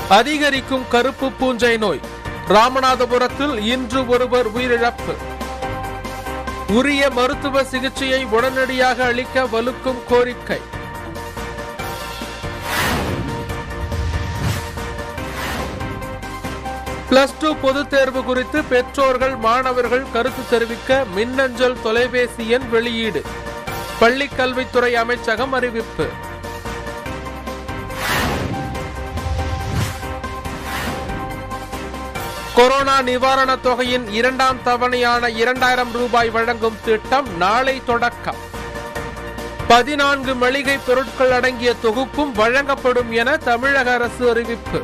அதிகரிக்கும் கருப்பு பூஞ்சை நோய் ராமநாதபுரத்தில் இன்று ஒருவர் உயிரிழப்பு உரிய மருத்துவ சிகிச்சையை உடனடியாக அளிக்க வலுக்கும் கோரிக்கை பிளஸ் டூ பொதுத் தேர்வு குறித்து பெற்றோர்கள் மாணவர்கள் கருத்து தெரிவிக்க மின்னஞ்சல் தொலைபேசி எண் வெளியீடு பள்ளிக் கல்வித்துறை அமைச்சகம் அறிவிப்பு கொரோனா நிவாரணத் தொகையின் இரண்டாம் தவணையான இரண்டாயிரம் ரூபாய் வழங்கும் திட்டம் நாளை தொடக்கம் பதினான்கு மளிகை பொருட்கள் அடங்கிய தொகுப்பும் வழங்கப்படும் என தமிழக அரசு அறிவிப்பு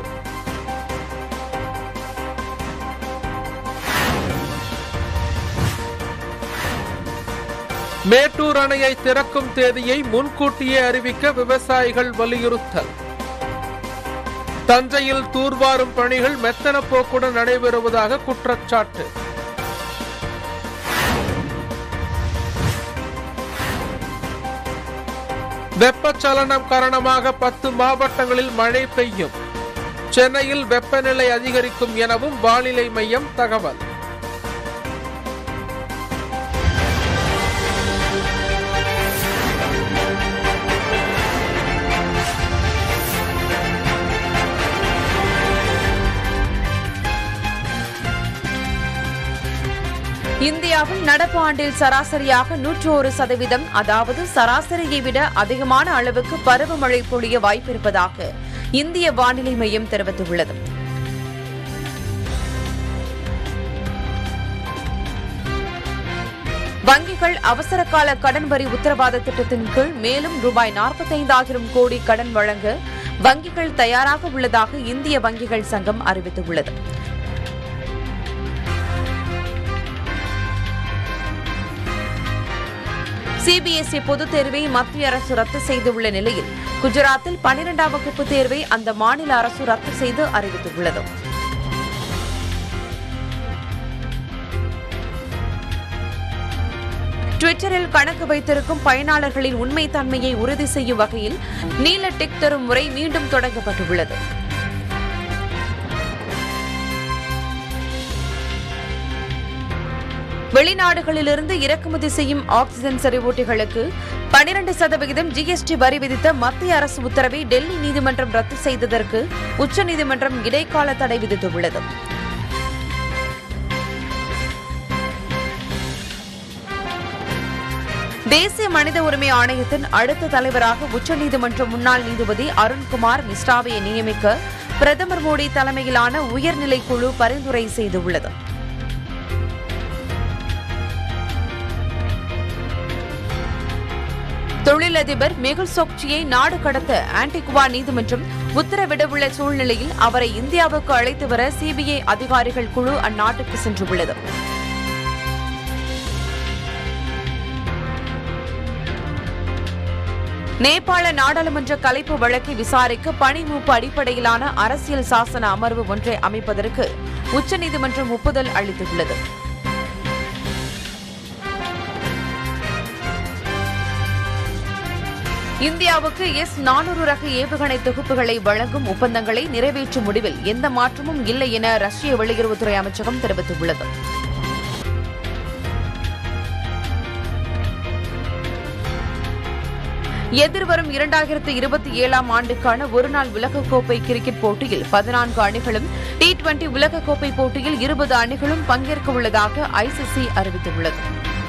மேட்டூர் அணையை திறக்கும் தேதியை முன்கூட்டியே அறிவிக்க விவசாயிகள் வலியுறுத்தல் தஞ்சையில் தூர்வாரும் பணிகள் மெத்தன போக்குடன் நடைபெறுவதாக குற்றச்சாட்டு வெப்பச்சலனம் காரணமாக பத்து மாவட்டங்களில் மழை பெய்யும் சென்னையில் வெப்பநிலை அதிகரிக்கும் எனவும் வானிலை மையம் தகவல் இந்தியாவில் நடப்பு ஆண்டில் சராசரியாக நூற்று ஒரு சதவீதம் அதாவது சராசரியை விட அதிகமான அளவுக்கு பருவமழை பொழிய வாய்ப்பிருப்பதாக இந்திய வானிலை மையம் தெரிவித்துள்ளது வங்கிகள் அவசர கால கடன் வரி உத்தரவாத திட்டத்தின் கீழ் மேலும் ரூபாய் நாற்பத்தைந்தாயிரம் கோடி கடன் வழங்க வங்கிகள் தயாராக உள்ளதாக இந்திய வங்கிகள் சங்கம் அறிவித்துள்ளது சிபிஎஸ்இ பொதுத் தேர்வை மத்திய அரசு ரத்து செய்துள்ள நிலையில் குஜராத்தில் பன்னிரெண்டாம் வகுப்பு தேர்வை அந்த மாநில அரசு ரத்து செய்து அறிவித்துள்ளது ட்விட்டரில் கணக்கு வைத்திருக்கும் பயனாளர்களின் உண்மைத்தன்மையை உறுதி செய்யும் வகையில் நீல டிக் தரும் முறை மீண்டும் தொடங்கப்பட்டுள்ளது வெளிநாடுகளிலிருந்து இறக்குமதி செய்யும் ஆக்சிஜன் செறிவூட்டிகளுக்கு பனிரண்டு சதவிகிதம் ஜிஎஸ்டி வரி விதித்த மத்திய அரசு உத்தரவை டெல்லி நீதிமன்றம் ரத்து செய்ததற்கு உச்சநீதிமன்றம் இடைக்கால தடை விதித்துள்ளது தேசிய மனித உரிமை ஆணையத்தின் அடுத்த தலைவராக உச்சநீதிமன்ற முன்னாள் நீதிபதி அருண்குமார் மிஸ்ராவை நியமிக்க பிரதமர் மோடி தலைமையிலான உயர்நிலை குழு பரிந்துரை செய்துள்ளது தொழிலதிபர் மெகுல் சோக்சியை நாடு கடத்த ஆன்டிகுவா நீதிமன்றம் உத்தரவிடவுள்ள சூழ்நிலையில் அவரை இந்தியாவுக்கு அழைத்து வர சிபிஐ அதிகாரிகள் குழு அந்நாட்டுக்கு சென்றுள்ளது நேபாள நாடாளுமன்ற கலைப்பு வழக்கை விசாரிக்க பணி மூப்பு அடிப்படையிலான அரசியல் சாசன அமர்வு ஒன்றை அமைப்பதற்கு உச்சநீதிமன்றம் ஒப்புதல் அளித்துள்ளது இந்தியாவுக்கு எஸ் நானூறு ரக ஏவுகணை தொகுப்புகளை வழங்கும் ஒப்பந்தங்களை நிறைவேற்றும் முடிவில் எந்த மாற்றமும் இல்லை என ரஷ்ய வெளியுறவுத்துறை அமைச்சகம் தெரிவித்துள்ளது எதிர்வரும் இரண்டாயிரத்து இருபத்தி ஏழாம் ஆண்டுக்கான ஒருநாள் உலகக்கோப்பை கிரிக்கெட் போட்டியில் பதினான்கு அணிகளும் டி டுவெண்டி உலகக்கோப்பை போட்டியில் இருபது அணிகளும் பங்கேற்க உள்ளதாக ஐசிசி அறிவித்துள்ளது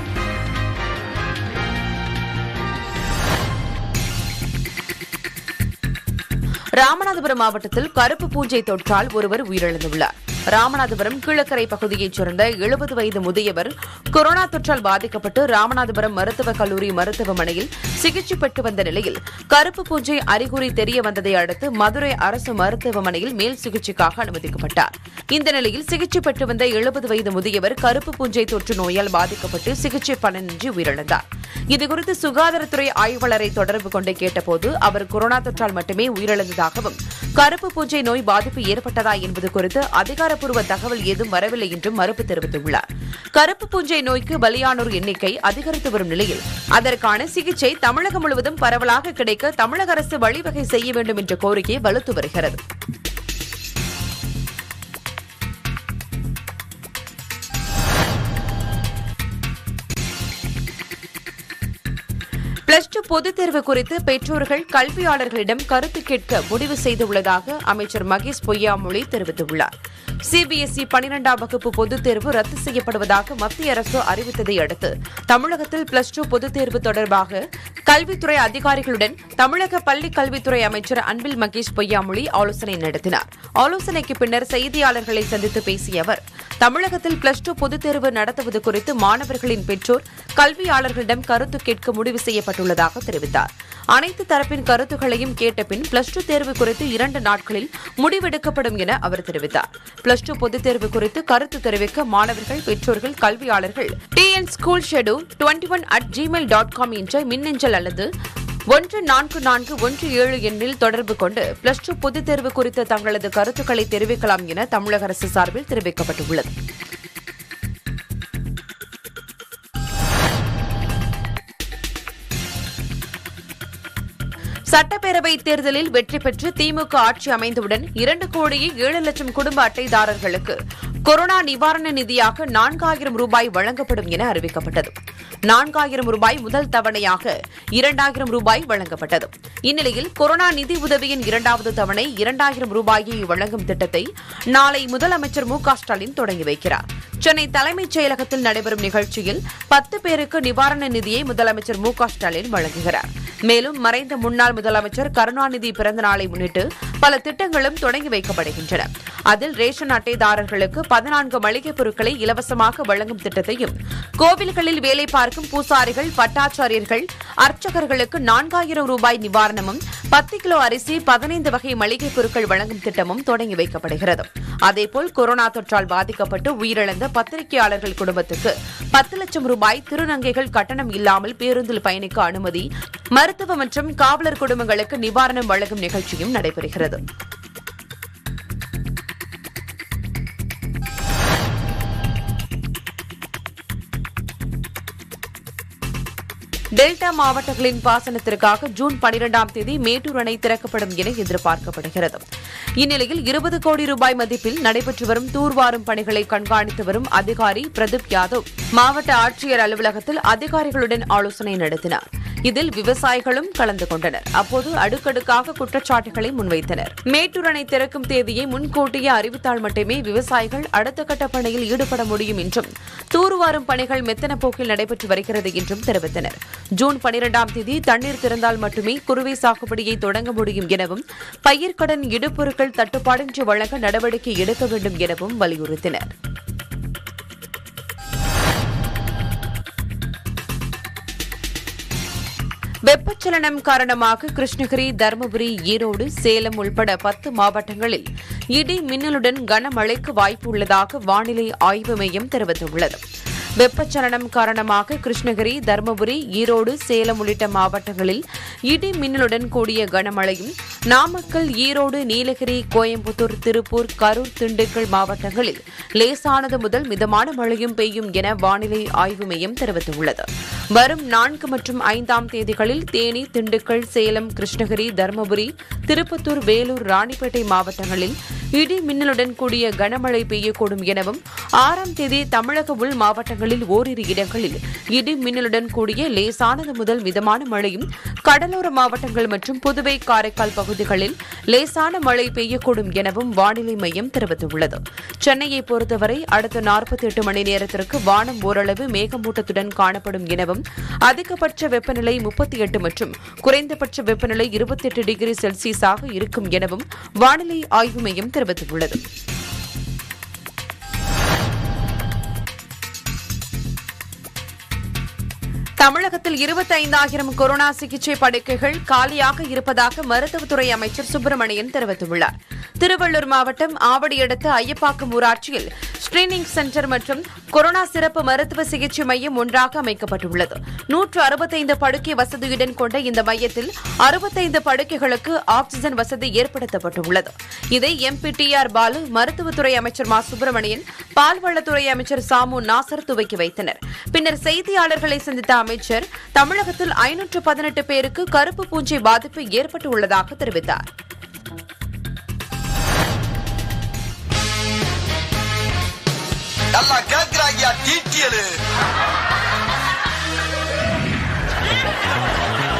ராமநாதபுரம் மாவட்டத்தில் கருப்பு பூஞ்சை தொற்றால் ஒருவர் உயிரிழந்துள்ளார் ராமநாதபுரம் கீழக்கரை பகுதியைச் சேர்ந்த எழுபது வயது முதியவர் கொரோனா தொற்றால் பாதிக்கப்பட்டு ராமநாதபுரம் மருத்துவக் கல்லூரி மருத்துவமனையில் சிகிச்சை பெற்று வந்த நிலையில் கருப்பு பூஞ்சை அறிகுறி தெரிய வந்ததை அடுத்து மதுரை அரசு மருத்துவமனையில் மேல் சிகிச்சைக்காக அனுமதிக்கப்பட்டார் இந்த நிலையில் சிகிச்சை பெற்று வந்த எழுபது வயது முதியவர் கருப்பு பூஞ்சை தொற்று நோயால் பாதிக்கப்பட்டு சிகிச்சை பலனின்றி உயிரிழந்தார் இதுகுறித்து சுகாதாரத்துறை ஆய்வாளரை தொடர்பு கொண்டு கேட்டபோது அவர் கொரோனா தொற்றால் மட்டுமே உயிரிழந்ததாகவும் கருப்பு பூஞ்சை நோய் பாதிப்பு ஏற்பட்டதா என்பது குறித்து அதிகாரப்பூர்வ தகவல் ஏதும் வரவில்லை என்றும் மறுப்பு தெரிவித்துள்ளார் கருப்பு பூஞ்சை நோய்க்கு பலியானோர் எண்ணிக்கை அதிகரித்து வரும் நிலையில் அதற்கான சிகிச்சை தமிழகம் முழுவதும் பரவலாக கிடைக்க தமிழக அரசு வழிவகை செய்ய வேண்டும் என்ற கோரிக்கை வலுத்து வருகிறது பிளஸ் டூ பொதுத் தேர்வு குறித்து பெற்றோர்கள் கல்வியாளர்களிடம் கருத்து கேட்க முடிவு செய்துள்ளதாக அமைச்சர் மகேஷ் பொய்யாமொழி தெரிவித்துள்ளார் சிபிஎஸ்இ பனிரெண்டாம் வகுப்பு பொதுத் தேர்வு ரத்து செய்யப்படுவதாக மத்திய அரசு அறிவித்ததை அடுத்து தமிழகத்தில் பிளஸ் டூ பொதுத் தேர்வு தொடர்பாக கல்வித்துறை அதிகாரிகளுடன் தமிழக பள்ளி கல்வித்துறை அமைச்சர் அன்பில் மகேஷ் பொய்யாமொழி ஆலோசனை நடத்தினார் ஆலோசனைக்கு பின்னர் செய்தியாளர்களை சந்தித்து பேசிய அவர் தமிழகத்தில் பிளஸ் டூ பொதுத் தேர்வு நடத்துவது குறித்து மாணவர்களின் பெற்றோர் கல்வியாளர்களிடம் கருத்து கேட்க முடிவு செய்யப்பட்டுள்ளதாக தெரிவித்தார் அனைத்து தரப்பின் கருத்துக்களையும் கேட்ட பின் பிளஸ் டூ தேர்வு குறித்து இரண்டு நாட்களில் முடிவெடுக்கப்படும் என அவர் தெரிவித்தார் பிளஸ் டூ பொதுத் தேர்வு குறித்து கருத்து தெரிவிக்க மாணவர்கள் பெற்றோர்கள் கல்வியாளர்கள் TN school schedule twenty one at Gmail dot com என்ற மின்னஞ்சல் அல்லது ஒன்று நான்கு நான்கு ஒன்று ஏழு எண்ணில் தொடர்பு கொண்டு பிளஸ் டூ பொதுத் தேர்வு குறித்த தங்களது கருத்துக்களை தெரிவிக்கலாம் என தமிழக அரசு சார்பில் தெரிவிக்கப்பட்டுள்ளது சட்டப்பேரவை தேர்தலில் வெற்றி பெற்று திமுக ஆட்சி அமைந்தவுடன் இரண்டு கோடியே ஏழு லட்சம் குடும்ப அட்டைதாரர்களுக்கு கொரோனா நிவாரண நிதியாக நான்காயிரம் ரூபாய் வழங்கப்படும் என அறிவிக்கப்பட்டது நான்காயிரம் ரூபாய் முதல் தவணையாக இரண்டாயிரம் ரூபாய் வழங்கப்பட்டது இந்நிலையில் கொரோனா நிதி உதவியின் இரண்டாவது தவணை இரண்டாயிரம் ரூபாயை வழங்கும் திட்டத்தை நாளை முதலமைச்சர் மு க ஸ்டாலின் தொடங்கி வைக்கிறார் சென்னை தலைமைச் செயலகத்தில் நடைபெறும் நிகழ்ச்சியில் பத்து பேருக்கு நிவாரண நிதியை முதலமைச்சர் மு க ஸ்டாலின் வழங்குகிறார் மேலும் மறைந்த முன்னாள் முதலமைச்சர் கருணாநிதி பிறந்த நாளை முன்னிட்டு பல திட்டங்களும் தொடங்கி வைக்கப்படுகின்றன அதில் ரேஷன் அட்டைதாரர்களுக்கு பதினான்கு மளிகைப் பொருட்களை இலவசமாக வழங்கும் திட்டத்தையும் கோவில்களில் வேலை பார்க்கும் பூசாரிகள் பட்டாச்சாரியர்கள் அர்ச்சகர்களுக்கு நான்காயிரம் ரூபாய் நிவாரணமும் பத்து கிலோ அரிசி பதினைந்து வகை மளிகைப் பொருட்கள் வழங்கும் திட்டமும் தொடங்கி வைக்கப்படுகிறது அதேபோல் கொரோனா தொற்றால் பாதிக்கப்பட்டு உயிரிழந்த பத்திரிகையாளர்கள் குடும்பத்துக்கு பத்து லட்சம் ரூபாய் திருநங்கைகள் கட்டணம் இல்லாமல் பேருந்தில் பயணிக்க அனுமதி மருத்துவ மற்றும் காவலர் குடும்பங்களுக்கு நிவாரணம் வழங்கும் நிகழ்ச்சியும் நடைபெறுகிறது டெல்டா மாவட்டங்களின் பாசனத்திற்காக ஜூன் பனிரெண்டாம் தேதி மேட்டூர் அணை திறக்கப்படும் என எதிர்பார்க்கப்படுகிறது இந்நிலையில் இருபது கோடி ரூபாய் மதிப்பில் நடைபெற்று வரும் தூர்வாரும் பணிகளை கண்காணித்து வரும் அதிகாரி பிரதீப் யாதவ் மாவட்ட ஆட்சியர் அலுவலகத்தில் அதிகாரிகளுடன் ஆலோசனை நடத்தினார் இதில் விவசாயிகளும் கலந்து கொண்டனர் அப்போது அடுக்கடுக்காக குற்றச்சாட்டுகளை முன்வைத்தனர் மேட்டூர் அணை திறக்கும் தேதியை முன்கூட்டியே அறிவித்தால் மட்டுமே விவசாயிகள் அடுத்த கட்ட பணியில் ஈடுபட முடியும் என்றும் தூர்வாரும் பணிகள் மெத்தன போக்கில் நடைபெற்று வருகிறது என்றும் தெரிவித்தனர் ஜூன் பனிரெண்டாம் தேதி தண்ணீர் திறந்தால் மட்டுமே குறுவை சாகுபடியை தொடங்க முடியும் எனவும் பயிர்க்கடன் இடுபொருட்கள் தட்டுப்பாடின்றி வழங்க நடவடிக்கை எடுக்க வேண்டும் எனவும் வலியுறுத்தினர் வெப்பச்சலனம் காரணமாக கிருஷ்ணகிரி தருமபுரி ஈரோடு சேலம் உள்பட பத்து மாவட்டங்களில் இடி மின்னலுடன் கனமழைக்கு வாய்ப்பு உள்ளதாக வானிலை ஆய்வு மையம் தெரிவித்துள்ளது வெப்பச்சலனம் காரணமாக கிருஷ்ணகிரி தருமபுரி ஈரோடு சேலம் உள்ளிட்ட மாவட்டங்களில் இடி மின்னலுடன் கூடிய கனமழையும் நாமக்கல் ஈரோடு நீலகிரி கோயம்புத்தூர் திருப்பூர் கரூர் திண்டுக்கல் மாவட்டங்களில் லேசானது முதல் மிதமான மழையும் பெய்யும் என வானிலை ஆய்வு மையம் தெரிவித்துள்ளது வரும் நான்கு மற்றும் ஐந்தாம் தேதிகளில் தேனி திண்டுக்கல் சேலம் கிருஷ்ணகிரி தருமபுரி திருப்பத்தூர் வேலூர் ராணிப்பேட்டை மாவட்டங்களில் இடி மின்னலுடன் கூடிய கனமழை பெய்யக்கூடும் எனவும் ஆறாம் தேதி தமிழக உள் மாவட்டங்களில் ஓரிரு இடங்களில் இடி மின்னலுடன் கூடிய லேசானது முதல் மிதமான மழையும் கடலோர மாவட்டங்கள் மற்றும் புதுவை காரைக்கால் பகுதிகளில் லேசான மழை பெய்யக்கூடும் எனவும் வானிலை மையம் தெரிவித்துள்ளது சென்னையை பொறுத்தவரை அடுத்த நாற்பத்தி எட்டு மணி நேரத்திற்கு வானம் ஓரளவு மேகமூட்டத்துடன் காணப்படும் எனவும் அதிகபட்ச வெப்பநிலை முப்பத்தி எட்டு மற்றும் குறைந்தபட்ச வெப்பநிலை இருபத்தி எட்டு டிகிரி செல்சியஸாக இருக்கும் எனவும் வானிலை ஆய்வு மையம் தெரிவித்துள்ளது தமிழகத்தில் இருபத்தைந்தாயிரம் கொரோனா சிகிச்சை படுக்கைகள் காலியாக இருப்பதாக மருத்துவத்துறை அமைச்சர் சுப்பிரமணியன் தெரிவித்துள்ளார் திருவள்ளூர் மாவட்டம் ஆவடி அடுத்த ஐயப்பாக்கம் ஊராட்சியில் ஸ்கிரீனிங் சென்டர் மற்றும் கொரோனா சிறப்பு மருத்துவ சிகிச்சை மையம் ஒன்றாக அமைக்கப்பட்டுள்ளது நூற்று அறுபத்தைந்து படுக்கை வசதியுடன் கொண்ட இந்த மையத்தில் அறுபத்தைந்து படுக்கைகளுக்கு ஆக்ஸிஜன் வசதி ஏற்படுத்தப்பட்டுள்ளது இதை எம்பி டி ஆர் பாலு மருத்துவத்துறை அமைச்சர் மா சுப்பிரமணியன் பால்வளத்துறை அமைச்சர் சாமு நாசர் துவக்கி வைத்தனர் பின்னர் செய்தியாளர்களை சந்தித்த அமைச்சர் தமிழகத்தில் ஐநூற்று பதினெட்டு பேருக்கு கருப்பு பூஞ்சை பாதிப்பு ஏற்பட்டுள்ளதாக தெரிவித்தார் நல்லா கேக்குறாங்க டீட்டியலு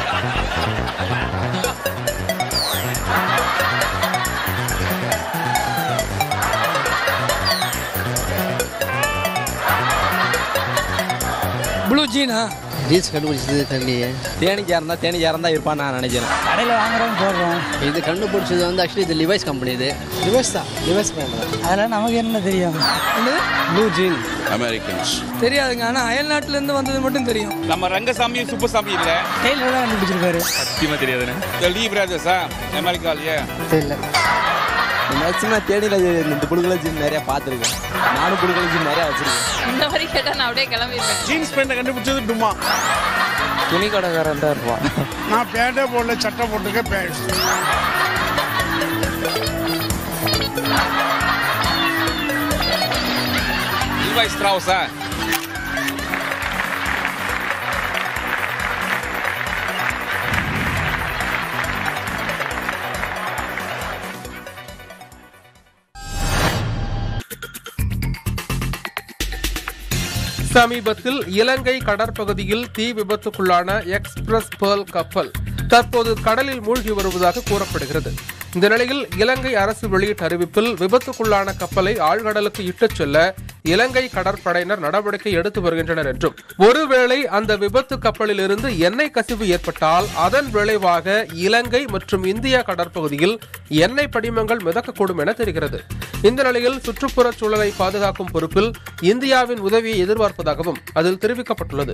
ப்ளூ ஜீனா ஜீன்ஸ் கண்டுபிடிச்சது தெரியலையே தேனிக்காக இருந்தால் தேனிக்காக இருந்தால் இருப்பான்னு நான் நினைக்கிறேன் கடையில் வாங்குறோம் போடுறோம் இது கண்டுபிடிச்சது வந்து ஆக்சுவலி இது லிவைஸ் கம்பெனி இது லிவைஸ் தான் லிவைஸ் பிராண்ட் தான் அதெல்லாம் நமக்கு என்ன தெரியும் என்னது ப்ளூ ஜீன் அமெரிக்கன்ஸ் தெரியாதுங்க ஆனால் அயல்நாட்டிலேருந்து வந்தது மட்டும் தெரியும் நம்ம ரங்கசாமி சுப்பசாமி இல்ல டெய்லர் தான் கண்டுபிடிச்சிருக்காரு சத்தியமா தெரியாதுன்னு இந்த லீ பிரதர்ஸா அமெரிக்காலயே தெரியல மேக்ஸிமம் தேனியில் இந்த புழுக்களை ஜீன் நிறையா பார்த்துருக்கேன் நானும் புழுக்களை ஜீன் நிறையா வச்சிருக்கேன் இந்த மாதிரி கேட்டா நான் அப்படியே கிளம்பிடுவேன் ஜீன்ஸ் பேண்ட் கண்டுபிடிச்சது டுமா துணி கடைக்காரன் தான் இருப்பான் நான் பேண்டே போடல சட்டை போட்டுக்க பேண்ட் லீவாய் ஸ்ட்ராவுஸா சமீபத்தில் இலங்கை கடற்பகுதியில் தீ விபத்துக்குள்ளான எக்ஸ்பிரஸ் பேர்ல் கப்பல் தற்போது கடலில் மூழ்கி வருவதாக கூறப்படுகிறது இந்த நிலையில் இலங்கை அரசு வெளியிட்ட அறிவிப்பில் விபத்துக்குள்ளான கப்பலை ஆழ்கடலுக்கு இட்டுச் செல்ல இலங்கை கடற்படையினர் நடவடிக்கை எடுத்து வருகின்றனர் என்றும் ஒருவேளை அந்த விபத்து கப்பலில் இருந்து எண்ணெய் கசிவு ஏற்பட்டால் அதன் விளைவாக இலங்கை மற்றும் இந்திய கடற்பகுதியில் எண்ணெய் படிமங்கள் மிதக்கக்கூடும் என தெரிகிறது இந்த நிலையில் சுற்றுப்புறச் சூழலை பாதுகாக்கும் பொறுப்பில் இந்தியாவின் உதவியை எதிர்பார்ப்பதாகவும் அதில் தெரிவிக்கப்பட்டுள்ளது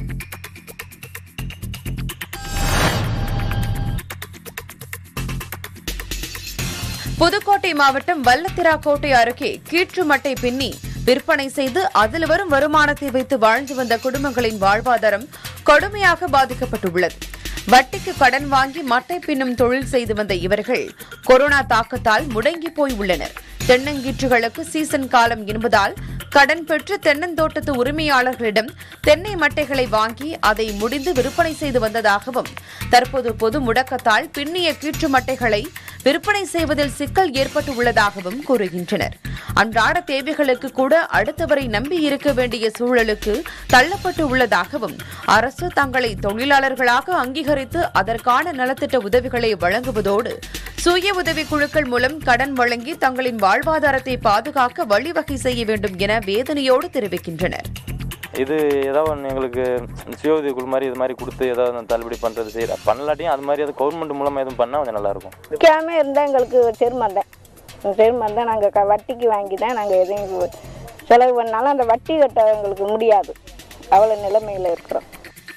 புதுக்கோட்டை மாவட்டம் வல்லத்திராக்கோட்டை அருகே கீற்றுமட்டை பின்னி விற்பனை செய்து அதில் வரும் வருமானத்தை வைத்து வாழ்ந்து வந்த குடும்பங்களின் வாழ்வாதாரம் கடுமையாக பாதிக்கப்பட்டுள்ளது வட்டிக்கு கடன் வாங்கி மட்டை பின்னும் தொழில் செய்து வந்த இவர்கள் கொரோனா தாக்கத்தால் முடங்கி போய் உள்ளனர் தென்னங்கீற்றுகளுக்கு சீசன் காலம் என்பதால் கடன் பெற்று தென்னந்தோட்டத்து உரிமையாளர்களிடம் தென்னை மட்டைகளை வாங்கி அதை முடிந்து விற்பனை செய்து வந்ததாகவும் தற்போது பொது முடக்கத்தால் பின்னிய கீற்று மட்டைகளை விற்பனை செய்வதில் சிக்கல் ஏற்பட்டு உள்ளதாகவும் கூறுகின்றனர் அன்றாட தேவைகளுக்கு கூட அடுத்தவரை நம்பி இருக்க வேண்டிய சூழலுக்கு தள்ளப்பட்டு உள்ளதாகவும் அரசு தங்களை தொழிலாளர்களாக அங்கீகரித்து அதற்கான நலத்திட்ட உதவிகளை வழங்குவதோடு சுய உதவிக் குழுக்கள் மூலம் கடன் வழங்கி தங்களின் வாழ்வாதாரத்தை பாதுகாக்க வழிவகை செய்ய வேண்டும் என வேதனையோடு தெரிவிக்கின்றனர் இது ஏதாவது ஒன்று எங்களுக்கு சுய உதவி குழு மாதிரி இது மாதிரி கொடுத்து ஏதாவது ஒண்ணு தள்ளுபடி பண்ணுறது செய்யலாம் பண்ணலாட்டியும் அது மாதிரி அது கவர்மெண்ட் மூலமாக எதுவும் பண்ணால் கொஞ்சம் நல்லாயிருக்கும் விற்காம இருந்தால் எங்களுக்கு செருமம் தான் செருமம் தான் நாங்கள் க வட்டிக்கு வாங்கி தான் நாங்கள் எதையும் செலவு பண்ணாலும் அந்த வட்டி கட்ட எங்களுக்கு முடியாது அவ்வளோ நிலைமையில் இருக்கிறோம்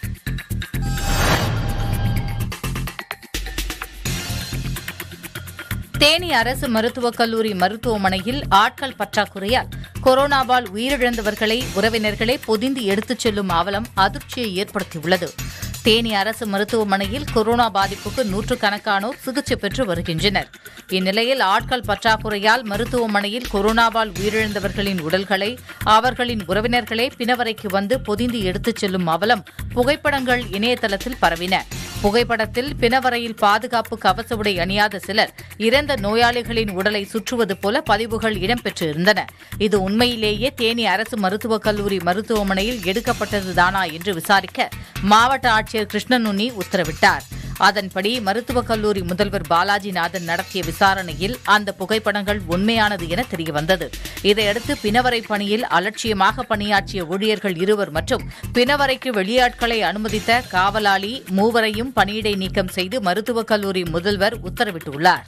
தேனி அரசு மருத்துவக் கல்லூரி மருத்துவமனையில் ஆட்கள் பற்றாக்குறையால் கொரோனாவால் உயிரிழந்தவர்களை உறவினர்களே பொதிந்து எடுத்துச் செல்லும் அவலம் அதிர்ச்சியை ஏற்படுத்தியுள்ளது தேனி அரசு மருத்துவமனையில் கொரோனா பாதிப்புக்கு நூற்றுக்கணக்கானோர் சிகிச்சை பெற்று வருகின்றனர் இந்நிலையில் ஆட்கள் பற்றாக்குறையால் மருத்துவமனையில் கொரோனாவால் உயிரிழந்தவர்களின் உடல்களை அவர்களின் உறவினர்களே பிணவரைக்கு வந்து பொதிந்து எடுத்துச் செல்லும் அவலம் புகைப்படங்கள் இணையதளத்தில் பரவின புகைப்படத்தில் பிணவரையில் பாதுகாப்பு கவச உடை அணியாத சிலர் இறந்த நோயாளிகளின் உடலை சுற்றுவது போல பதிவுகள் இடம்பெற்று இருந்தன இது உண்மையிலேயே தேனி அரசு மருத்துவக் கல்லூரி மருத்துவமனையில் எடுக்கப்பட்டதுதானா என்று விசாரிக்க மாவட்ட ஆட்சியர் கிருஷ்ணனுனி உத்தரவிட்டார் அதன்படி மருத்துவக் கல்லூரி முதல்வர் பாலாஜிநாதன் நடத்திய விசாரணையில் அந்த புகைப்படங்கள் உண்மையானது என தெரியவந்தது இதையடுத்து பிணவரை பணியில் அலட்சியமாக பணியாற்றிய ஊழியர்கள் இருவர் மற்றும் பிணவரைக்கு வெளியாட்களை அனுமதித்த காவலாளி மூவரையும் பணியிடை நீக்கம் செய்து மருத்துவக் கல்லூரி முதல்வர் உத்தரவிட்டுள்ளார்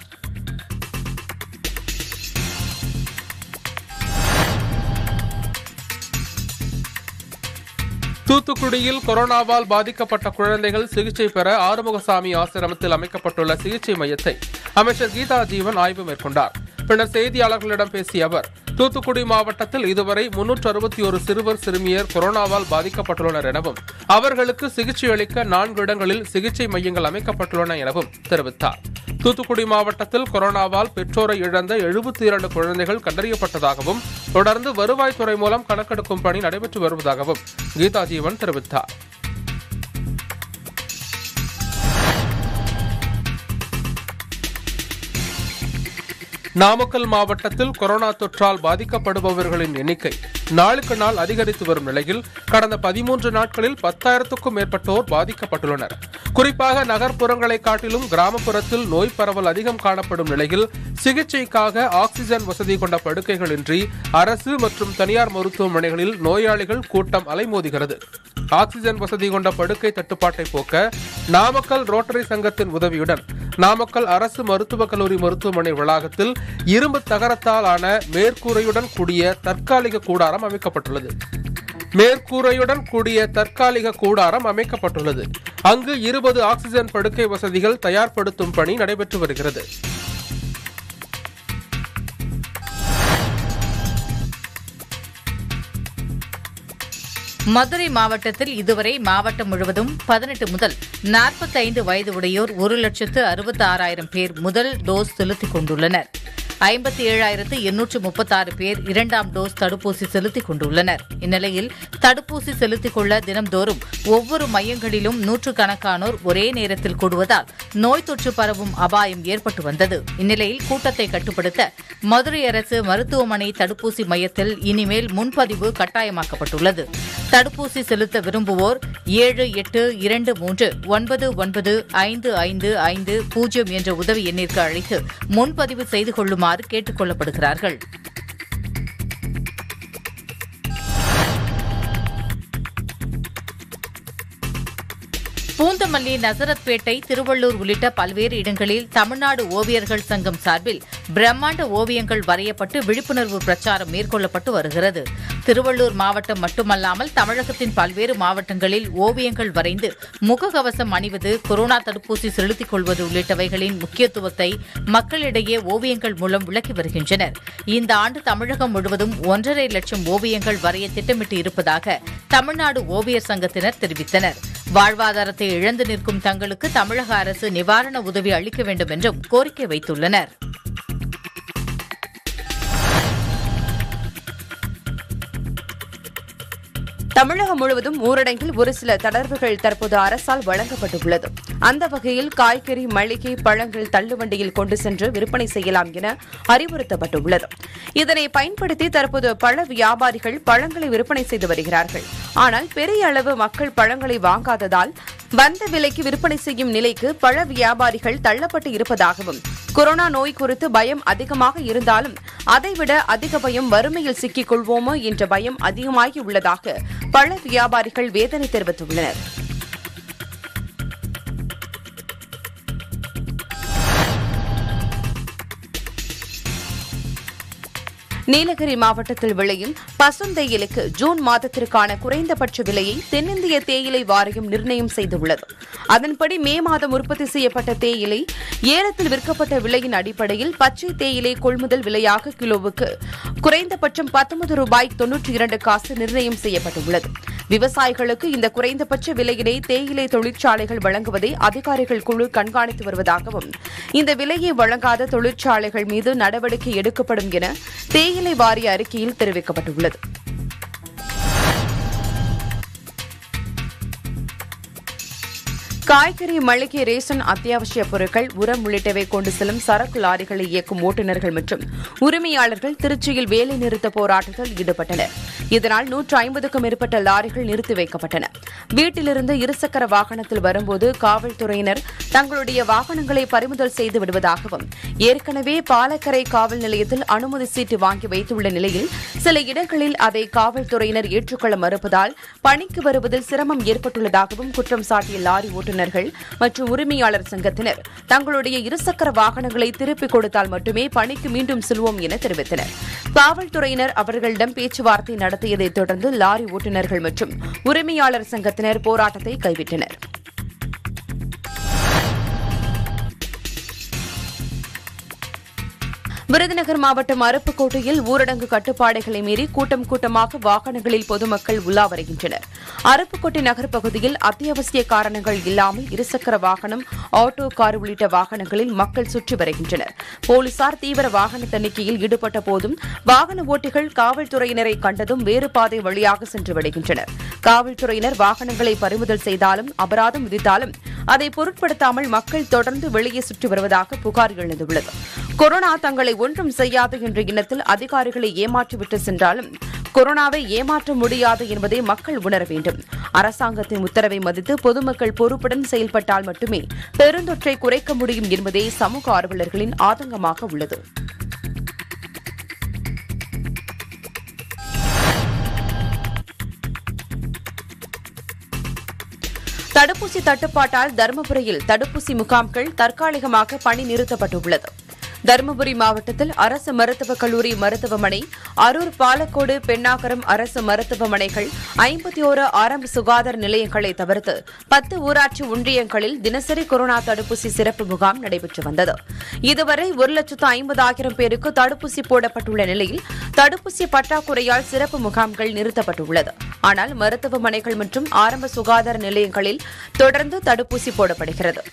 தூத்துக்குடியில் கொரோனாவால் பாதிக்கப்பட்ட குழந்தைகள் சிகிச்சை பெற ஆறுமுகசாமி ஆசிரமத்தில் அமைக்கப்பட்டுள்ள சிகிச்சை மையத்தை அமைச்சர் கீதா ஜீவன் ஆய்வு மேற்கொண்டார் பின்னர் செய்தியாளர்களிடம் பேசிய அவர் தூத்துக்குடி மாவட்டத்தில் இதுவரை முன்னூற்று அறுபத்தி ஒரு சிறுவர் சிறுமியர் கொரோனாவால் பாதிக்கப்பட்டுள்ளனர் எனவும் அவர்களுக்கு சிகிச்சை அளிக்க நான்கு இடங்களில் சிகிச்சை மையங்கள் அமைக்கப்பட்டுள்ளன எனவும் தெரிவித்தார் தூத்துக்குடி மாவட்டத்தில் கொரோனாவால் பெற்றோரை இழந்த எழுபத்தி இரண்டு குழந்தைகள் கண்டறியப்பட்டதாகவும் தொடர்ந்து வருவாய்த்துறை மூலம் கணக்கெடுக்கும் பணி நடைபெற்று வருவதாகவும் கீதா ஜீவன் தெரிவித்தார் நாமக்கல் மாவட்டத்தில் கொரோனா தொற்றால் பாதிக்கப்படுபவர்களின் எண்ணிக்கை நாளுக்கு நாள் அதிகரித்து வரும் நிலையில் கடந்த பதிமூன்று நாட்களில் பத்தாயிரத்துக்கும் மேற்பட்டோர் பாதிக்கப்பட்டுள்ளனர் குறிப்பாக நகர்ப்புறங்களை காட்டிலும் கிராமப்புறத்தில் நோய் பரவல் அதிகம் காணப்படும் நிலையில் சிகிச்சைக்காக ஆக்சிஜன் வசதி கொண்ட படுக்கைகளின்றி அரசு மற்றும் தனியார் மருத்துவமனைகளில் நோயாளிகள் கூட்டம் அலைமோதுகிறது ஆக்சிஜன் வசதி கொண்ட படுக்கை தட்டுப்பாட்டை போக்க நாமக்கல் ரோட்டரி சங்கத்தின் உதவியுடன் நாமக்கல் அரசு மருத்துவக் கல்லூரி மருத்துவமனை வளாகத்தில் இரும்பு தகரத்தால் ஆன மேற்கூரையுடன் கூடிய தற்காலிக கூடாரம் அமைக்கப்பட்டுள்ளது மேற்கூரையுடன் கூடிய தற்காலிக கூடாரம் அமைக்கப்பட்டுள்ளது அங்கு இருபது ஆக்சிஜன் படுக்கை வசதிகள் தயார்படுத்தும் பணி நடைபெற்று வருகிறது மதுரை மாவட்டத்தில் இதுவரை மாவட்டம் முழுவதும் பதினெட்டு முதல் நாற்பத்தைந்து வயது உடையோர் ஒரு லட்சத்து அறுபத்தி ஆறாயிரம் பேர் முதல் டோஸ் செலுத்திக் கொண்டுள்ளனர் ஐம்பத்தி ஏழாயிரத்து எண்ணூற்று முப்பத்தாறு பேர் இரண்டாம் டோஸ் தடுப்பூசி செலுத்திக் கொண்டுள்ளனர் இந்நிலையில் தடுப்பூசி செலுத்திக் கொள்ள தினம்தோறும் ஒவ்வொரு மையங்களிலும் நூற்றுக்கணக்கானோர் ஒரே நேரத்தில் கூடுவதால் நோய் தொற்று பரவும் அபாயம் ஏற்பட்டு வந்தது இந்நிலையில் கூட்டத்தை கட்டுப்படுத்த மதுரை அரசு மருத்துவமனை தடுப்பூசி மையத்தில் இனிமேல் முன்பதிவு கட்டாயமாக்கப்பட்டுள்ளது தடுப்பூசி செலுத்த விரும்புவோர் ஏழு எட்டு இரண்டு மூன்று ஒன்பது ஒன்பது ஐந்து ஐந்து ஐந்து பூஜ்ஜியம் என்ற உதவி எண்ணிற்கு அழைத்து முன்பதிவு செய்து கொள்ளுமாறு கேட்டுக் கொள்ளப்படுகிறார்கள் பூந்தமல்லி நசரத்பேட்டை திருவள்ளூர் உள்ளிட்ட பல்வேறு இடங்களில் தமிழ்நாடு ஓவியர்கள் சங்கம் சார்பில் பிரம்மாண்ட ஓவியங்கள் வரையப்பட்டு விழிப்புணர்வு பிரச்சாரம் மேற்கொள்ளப்பட்டு வருகிறது திருவள்ளூர் மாவட்டம் மட்டுமல்லாமல் தமிழகத்தின் பல்வேறு மாவட்டங்களில் ஓவியங்கள் வரைந்து முகக்கவசம் அணிவது கொரோனா தடுப்பூசி செலுத்திக் கொள்வது உள்ளிட்டவைகளின் முக்கியத்துவத்தை மக்களிடையே ஓவியங்கள் மூலம் விளக்கி வருகின்றனர் இந்த ஆண்டு தமிழகம் முழுவதும் ஒன்றரை லட்சம் ஓவியங்கள் வரைய திட்டமிட்டு இருப்பதாக தமிழ்நாடு ஓவியர் சங்கத்தினர் தெரிவித்தனர் வாழ்வாதாரத்தை இழந்து நிற்கும் தங்களுக்கு தமிழக அரசு நிவாரண உதவி அளிக்க வேண்டும் என்றும் கோரிக்கை வைத்துள்ளனர் தமிழகம் முழுவதும் ஊரடங்கில் ஒரு சில தளர்வுகள் தற்போது அரசால் வழங்கப்பட்டுள்ளது அந்த வகையில் காய்கறி மளிகை பழங்கள் தள்ளுவண்டியில் கொண்டு சென்று விற்பனை செய்யலாம் என அறிவுறுத்தப்பட்டுள்ளது இதனை பயன்படுத்தி தற்போது பழ வியாபாரிகள் பழங்களை விற்பனை செய்து வருகிறார்கள் ஆனால் பெரிய அளவு மக்கள் பழங்களை வாங்காததால் வந்த விலைக்கு விற்பனை செய்யும் நிலைக்கு பழ வியாபாரிகள் தள்ளப்பட்டு இருப்பதாகவும் கொரோனா நோய் குறித்து பயம் அதிகமாக இருந்தாலும் அதைவிட அதிக பயம் வறுமையில் சிக்கிக் கொள்வோமோ என்ற பயம் அதிகமாகி உள்ளதாக பழ வியாபாரிகள் வேதனை தெரிவித்துள்ளனர் நீலகிரி மாவட்டத்தில் விளையும் பசுந்தேயிலைக்கு ஜூன் மாதத்திற்கான குறைந்தபட்ச விலையை தென்னிந்திய தேயிலை வாரியம் நிர்ணயம் செய்துள்ளது அதன்படி மே மாதம் உற்பத்தி செய்யப்பட்ட தேயிலை ஏலத்தில் விற்கப்பட்ட விலையின் அடிப்படையில் பச்சை தேயிலை கொள்முதல் விலையாக கிலோவுக்கு குறைந்தபட்சம் பத்தொன்பது ரூபாய் தொன்னூற்றி இரண்டு காசு நிர்ணயம் செய்யப்பட்டுள்ளது விவசாயிகளுக்கு இந்த குறைந்தபட்ச விலையினை தேயிலை தொழிற்சாலைகள் வழங்குவதை அதிகாரிகள் குழு கண்காணித்து வருவதாகவும் இந்த விலையை வழங்காத தொழிற்சாலைகள் மீது நடவடிக்கை எடுக்கப்படும் என தேயிலை வாரிய அறிக்கையில் தெரிவிக்கப்பட்டுள்ளது காய்கறி மளிகை ரேஷன் அத்தியாவசிய பொருட்கள் உரம் உள்ளிட்டவை கொண்டு செல்லும் சரக்கு லாரிகளை இயக்கும் ஓட்டுநர்கள் மற்றும் உரிமையாளர்கள் திருச்சியில் வேலை நிறுத்த போராட்டத்தில் ஈடுபட்டனர் இதனால் நூற்று ஐம்பதுக்கும் மேற்பட்ட லாரிகள் நிறுத்தி வைக்கப்பட்டன வீட்டிலிருந்து இருசக்கர வாகனத்தில் வரும்போது காவல்துறையினர் தங்களுடைய வாகனங்களை பறிமுதல் செய்து விடுவதாகவும் ஏற்கனவே பாலக்கரை காவல் நிலையத்தில் அனுமதி சீட்டு வாங்கி வைத்துள்ள நிலையில் சில இடங்களில் அதை காவல்துறையினர் ஏற்றுக்கொள்ள மறுப்பதால் பணிக்கு வருவதில் சிரமம் ஏற்பட்டுள்ளதாகவும் குற்றம் சாட்டிய லாரி ஓட்டுநர்கள் மற்றும் உரிமையாளர் சங்கத்தினர் தங்களுடைய இருசக்கர வாகனங்களை திருப்பிக் கொடுத்தால் மட்டுமே பணிக்கு மீண்டும் செல்வோம் என தெரிவித்தனர் காவல்துறையினர் அவர்களிடம் பேச்சுவார்த்தை நடத்தியதைத் தொடர்ந்து லாரி ஓட்டுநர்கள் மற்றும் உரிமையாளர் சங்கத்தினர் போராட்டத்தை கைவிட்டனர் விருதுநகர் மாவட்டம் அருப்புக்கோட்டையில் ஊரடங்கு கட்டுப்பாடுகளை மீறி கூட்டம் கூட்டமாக வாகனங்களில் பொதுமக்கள் உலா வருகின்றனர் அருப்புக்கோட்டை நகர் பகுதியில் அத்தியாவசிய காரணங்கள் இல்லாமல் இருசக்கர வாகனம் ஆட்டோ கார் உள்ளிட்ட வாகனங்களில் மக்கள் சுற்றி வருகின்றனர் போலீசார் தீவிர வாகன தணிக்கையில் ஈடுபட்ட போதும் வாகன ஓட்டிகள் காவல்துறையினரை கண்டதும் வேறு பாதை வழியாக சென்று விடுகின்றனர் காவல்துறையினர் வாகனங்களை பறிமுதல் செய்தாலும் அபராதம் விதித்தாலும் அதை பொருட்படுத்தாமல் மக்கள் தொடர்ந்து வெளியே சுற்றி வருவதாக புகார் எழுந்துள்ளது கொரோனா தங்களை ஒன்றும் செய்யாது என்ற எண்ணத்தில் அதிகாரிகளை ஏமாற்றிவிட்டு சென்றாலும் கொரோனாவை ஏமாற்ற முடியாது என்பதை மக்கள் உணர வேண்டும் அரசாங்கத்தின் உத்தரவை மதித்து பொதுமக்கள் பொறுப்புடன் செயல்பட்டால் மட்டுமே பெருந்தொற்றை குறைக்க முடியும் என்பதே சமூக ஆர்வலர்களின் ஆதங்கமாக உள்ளது தடுப்பூசி தட்டுப்பாட்டால் தருமபுரியில் தடுப்பூசி முகாம்கள் தற்காலிகமாக பணி நிறுத்தப்பட்டுள்ளது தருமபுரி மாவட்டத்தில் அரசு மருத்துவக் கல்லூரி மருத்துவமனை அரூர் பாலக்கோடு பெண்ணாகரம் அரசு மருத்துவமனைகள் ஐம்பத்தி ஓரு ஆரம்ப சுகாதார நிலையங்களை தவிர்த்து பத்து ஊராட்சி ஒன்றியங்களில் தினசரி கொரோனா தடுப்பூசி சிறப்பு முகாம் நடைபெற்று வந்தது இதுவரை ஒரு லட்சத்து ஐம்பதாயிரம் பேருக்கு தடுப்பூசி போடப்பட்டுள்ள நிலையில் தடுப்பூசி பற்றாக்குறையால் சிறப்பு முகாம்கள் நிறுத்தப்பட்டுள்ளது ஆனால் மருத்துவமனைகள் மற்றும் ஆரம்ப சுகாதார நிலையங்களில் தொடர்ந்து தடுப்பூசி போடப்படுகிறது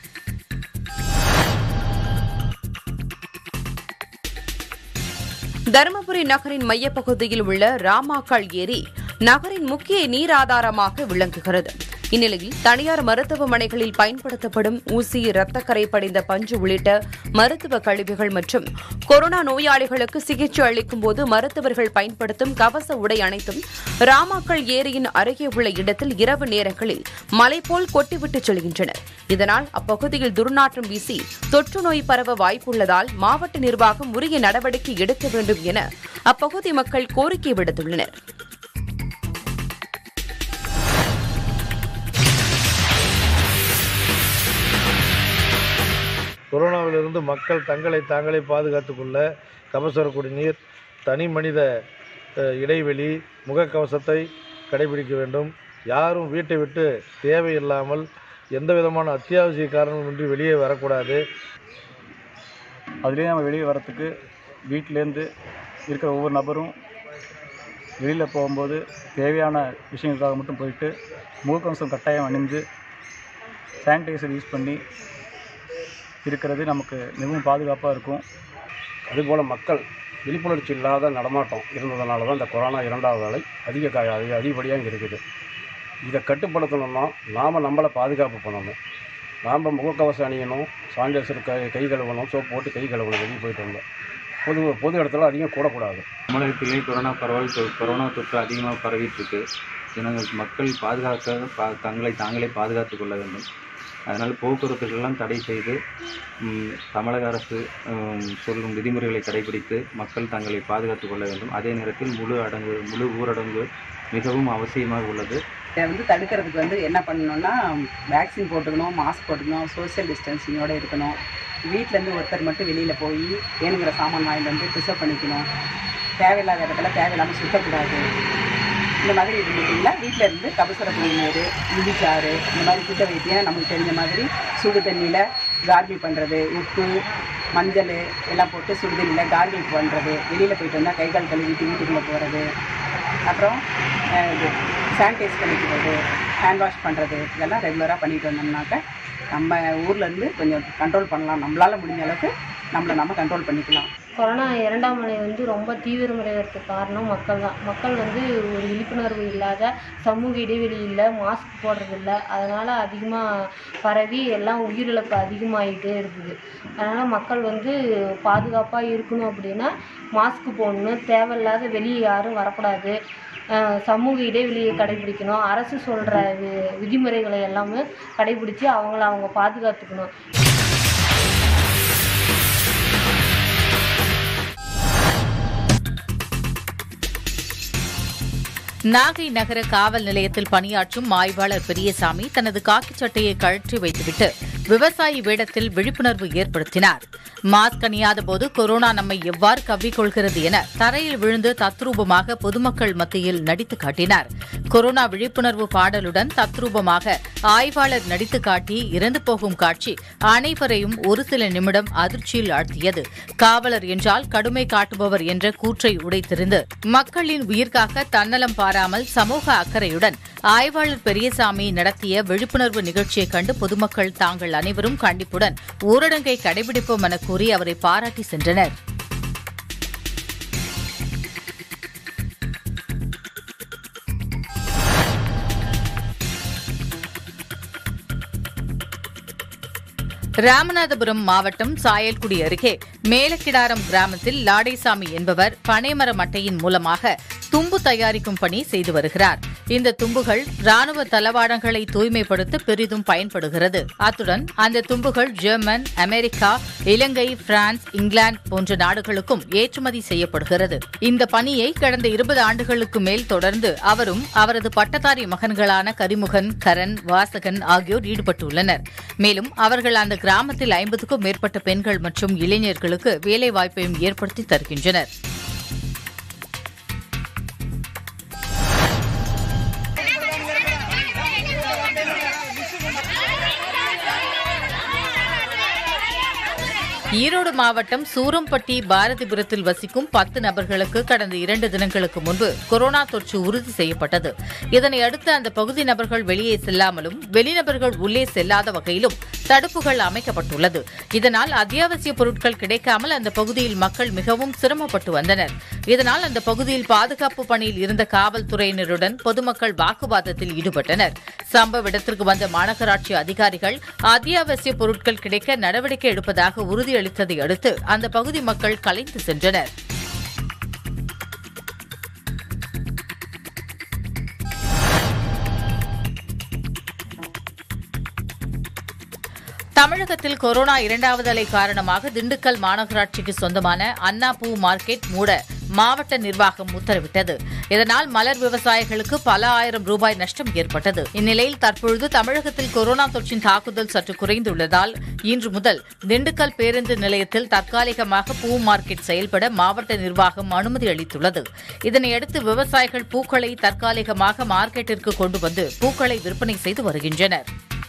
தருமபுரி நகரின் மையப்பகுதியில் உள்ள ராமாக்காள் ஏரி நகரின் முக்கிய நீர் ஆதாரமாக விளங்குகிறது இந்நிலையில் தனியார் மருத்துவமனைகளில் பயன்படுத்தப்படும் ஊசி இரத்தக்கரை படிந்த பஞ்சு உள்ளிட்ட மருத்துவ கழிவுகள் மற்றும் கொரோனா நோயாளிகளுக்கு சிகிச்சை அளிக்கும் போது மருத்துவர்கள் பயன்படுத்தும் கவச உடை அனைத்தும் ராமாக்கள் ஏரியின் அருகே உள்ள இடத்தில் இரவு நேரங்களில் மலை போல் கொட்டிவிட்டு செல்கின்றனர் இதனால் அப்பகுதியில் துர்நாற்றம் வீசி தொற்று நோய் பரவ வாய்ப்புள்ளதால் மாவட்ட நிர்வாகம் உரிய நடவடிக்கை எடுக்க வேண்டும் என அப்பகுதி மக்கள் கோரிக்கை விடுத்துள்ளனர் கொரோனாவிலிருந்து மக்கள் தங்களை தாங்களே பாதுகாத்துக் கொள்ள கபசுர குடிநீர் தனி மனித அஹ், இடைவெளி முகக்கவசத்தை கடைபிடிக்க வேண்டும் யாரும் வீட்டை விட்டு தேவையில்லாமல் எந்த விதமான அத்தியாவசிய காரணமின்றி வெளியே வரக்கூடாது அதுலேயே நம்ம வெளியே வரத்துக்கு வீட்டிலேருந்து இருக்கிற ஒவ்வொரு நபரும் வெளியில் போகும்போது தேவையான விஷயங்களுக்காக மட்டும் போயிட்டு முகக்கவசம் கட்டாயம் அணிந்து சானிடைசர் யூஸ் பண்ணி இருக்கிறது நமக்கு மிகவும் பாதுகாப்பாக இருக்கும் அதுபோல் மக்கள் விழிப்புணர்ச்சி இல்லாத நடமாட்டம் இருந்ததுனால தான் இந்த கொரோனா இரண்டாவது அலை அதிக கா அதிக அதிகப்படியாக இங்கே இருக்குது இதை கட்டுப்படுத்தணும்னா நாம் நம்மளை பாதுகாப்பு பண்ணணும் நாம் முகக்கவசம் அணியணும் சானிடைசர் கை கை கழுவணும் சோப்பு போட்டு கை கழுவணும் வெளியே போயிட்டு வந்தோம் பொது பொது இடத்துல அதிகம் கூடக்கூடாது தமிழகத்திலே கொரோனா பரவல் தொ- கொரோனா தொற்று அதிகமாக பரவிட்டு இருக்கு ஜனங்கள் மக்கள் பாதுகாக்க பா தங்களை தாங்களே பாதுகாத்துக் கொள்ள வேண்டும் அதனால் போக்குவரத்துகளெல்லாம் தடை செய்து ம், தமிழக அரசு ம், சொல்லும் விதிமுறைகளை கடைபிடித்து மக்கள் தங்களை பாதுகாத்துக் கொள்ள வேண்டும் அதே நேரத்தில் முழு அடங்கு முழு ஊரடங்கு மிகவும் அவசியமாக உள்ளது இதை வந்து தடுக்கிறதுக்கு வந்து என்ன பண்ணணும்னா வேக்சின் போட்டுக்கணும் மாஸ்க் போட்டுக்கணும் சோஷியல் டிஸ்டன்சிங்கோடு இருக்கணும் வீட்டிலேருந்து ஒருத்தர் மட்டும் வெளியில் போய் வேணுங்கிற சாமான் வாங்கிட்டு வந்து ப்ரிசர்வ் பண்ணிக்கணும் தேவையில்லாத இடத்துல தேவையில்லாமல் சுத்தக்கூடாது இந்த மாதிரி இருந்துட்டிங்கன்னா வீட்டில் இருந்து கபசுர குடிநீர் இடிச்சாறு இந்த மாதிரி சுத்த வைத்தியம் நமக்கு தெரிஞ்ச மாதிரி சுடு தண்ணியில் கார்கில் பண்ணுறது உப்பு மஞ்சள் எல்லாம் போட்டு சுடு தண்ணியில் கார்கில் பண்ணுறது வெளியில் போயிட்டு வந்தால் கை கால் கழுவிட்டு வீட்டுக்குள்ளே போகிறது அப்புறம் அஹ், இது சானிடைஸ் பண்ணிக்கிறது ஹேண்ட் வாஷ் பண்ணுறது இதெல்லாம் ரெகுலராக பண்ணிட்டு வந்தோம்னாக்க நம்ம ஊர்லேருந்து கொஞ்சம் கண்ட்ரோல் பண்ணலாம் நம்மளால் முடிஞ்ச அளவுக்கு நம்மளை நம்ம கண்ட்ரோல் பண்ணிக்கலாம் கொரோனா இரண்டாம் அலை வந்து ரொம்ப தீவிரமடைவதற்கு காரணம் மக்கள் தான் மக்கள் வந்து ஒரு விழிப்புணர்வு இல்லாத சமூக இடைவெளி இல்லை மாஸ்க் போடுறதில்ல அதனால் அதிகமாக பரவி எல்லாம் உயிரிழப்பு அதிகமாகிட்டே இருக்குது அதனால் மக்கள் வந்து பாதுகாப்பாக இருக்கணும் அப்படின்னா மாஸ்க் போடணும் தேவையில்லாத வெளியே யாரும் வரக்கூடாது அஹ் சமூக இடைவெளியை கடைபிடிக்கணும் அரசு சொல்கிற வி விதிமுறைகளை எல்லாமே கடைபிடிச்சு அவங்கள அவங்க பாதுகாத்துக்கணும் நாகை நகர காவல் நிலையத்தில் பணியாற்றும் ஆய்வாளர் பெரியசாமி தனது காக்கி சட்டையை கழற்றி வைத்துவிட்டு விவசாயி வேடத்தில் விழிப்புணர்வு ஏற்படுத்தினார் மாஸ்க் அணியாத போது கொரோனா நம்மை எவ்வாறு கவ்விக்கொள்கிறது என தரையில் விழுந்து தத்ரூபமாக பொதுமக்கள் மத்தியில் நடித்து காட்டினார் கொரோனா விழிப்புணர்வு பாடலுடன் தத்ரூபமாக ஆய்வாளர் நடித்து காட்டி இறந்து போகும் காட்சி அனைவரையும் ஒரு சில நிமிடம் அதிர்ச்சியில் ஆழ்த்தியது காவலர் என்றால் கடுமை காட்டுபவர் என்ற கூற்றை உடைத்திருந்து மக்களின் உயிர்காக்க தன்னலம் பாராமல் சமூக அக்கறையுடன் ஆய்வாளர் பெரியசாமி நடத்திய விழிப்புணர்வு நிகழ்ச்சியைக் கண்டு பொதுமக்கள் தாங்கள் அனைவரும் கண்டிப்புடன் ஊரடங்கை கடைபிடிப்போம் என கூறி அவரை பாராட்டி சென்றனர் ராமநாதபுரம் மாவட்டம் சாயல்குடி அருகே மேலக்கிடாரம் கிராமத்தில் லாடைசாமி என்பவர் பனைமர மட்டையின் மூலமாக தும்பு தயாரிக்கும் பணி செய்து வருகிறார் இந்த தும்புகள் ராணுவ தளவாடங்களை தூய்மைப்படுத்த பெரிதும் பயன்படுகிறது அத்துடன் அந்த தும்புகள் German America Ilangai France England போன்ற நாடுகளுக்கும் ஏற்றுமதி செய்யப்படுகிறது இந்த பணியை கடந்த இருபது ஆண்டுகளுக்கு மேல் தொடர்ந்து அவரும் அவரது பட்டதாரி மகன்களான கரிமுகன் கரண் வாசகன் ஆகியோர் ஈடுபட்டுள்ளனர் மேலும் அவர்கள் அந்த கிராமத்தில் ஐம்பதுக்கும் மேற்பட்ட பெண்கள் மற்றும் இளைஞர்களுக்கு வேலைவாய்ப்பையும் ஏற்படுத்தி தருகின்றனர் ஈரோடு மாவட்டம் சூரம்பட்டி பாரதிபுரத்தில் வசிக்கும் பத்து நபர்களுக்கு கடந்த இரண்டு தினங்களுக்கு முன்பு கொரோனா தொற்று உறுதி செய்யப்பட்டது இதனை அடுத்து அந்த பகுதி நபர்கள் வெளியே செல்லாமலும் வெளிநபர்கள் உள்ளே செல்லாத வகையிலும் தடுப்புகள் அமைக்கப்பட்டுள்ளது இதனால் அத்தியாவசிய பொருட்கள் கிடைக்காமல் அந்த பகுதியில் மக்கள் மிகவும் சிரமப்பட்டு வந்தனர் இதனால் அந்த பகுதியில் பாதுகாப்பு பணியில் இருந்த காவல்துறையினருடன் பொதுமக்கள் வாக்குவாதத்தில் ஈடுபட்டனர் சம்பவ இடத்திற்கு வந்த மாநகராட்சி அதிகாரிகள் அத்தியாவசிய பொருட்கள் கிடைக்க நடவடிக்கை எடுப்பதாக உறுதியளித்ததை அடுத்து அந்த பகுதி மக்கள் கலைந்து சென்றனர் தமிழகத்தில் கொரோனா இரண்டாவது அலை காரணமாக திண்டுக்கல் மாநகராட்சிக்கு சொந்தமான அண்ணா பூ மார்க்கெட் மூட மாவட்ட நிர்வாகம் உத்தரவிட்டது இதனால் மலர் விவசாயிகளுக்கு பல ஆயிரம் ரூபாய் நஷ்டம் ஏற்பட்டது இந்நிலையில் தற்பொழுது தமிழகத்தில் கொரோனா தொற்றின் தாக்குதல் சற்று குறைந்துள்ளதால் இன்று முதல் திண்டுக்கல் பேருந்து நிலையத்தில் தற்காலிகமாக பூ மார்க்கெட் செயல்பட மாவட்ட நிர்வாகம் அனுமதி அளித்துள்ளது இதனையடுத்து விவசாயிகள் பூக்களை தற்காலிகமாக மார்க்கெட்டிற்கு கொண்டு வந்து பூக்களை விற்பனை செய்து வருகின்றனர்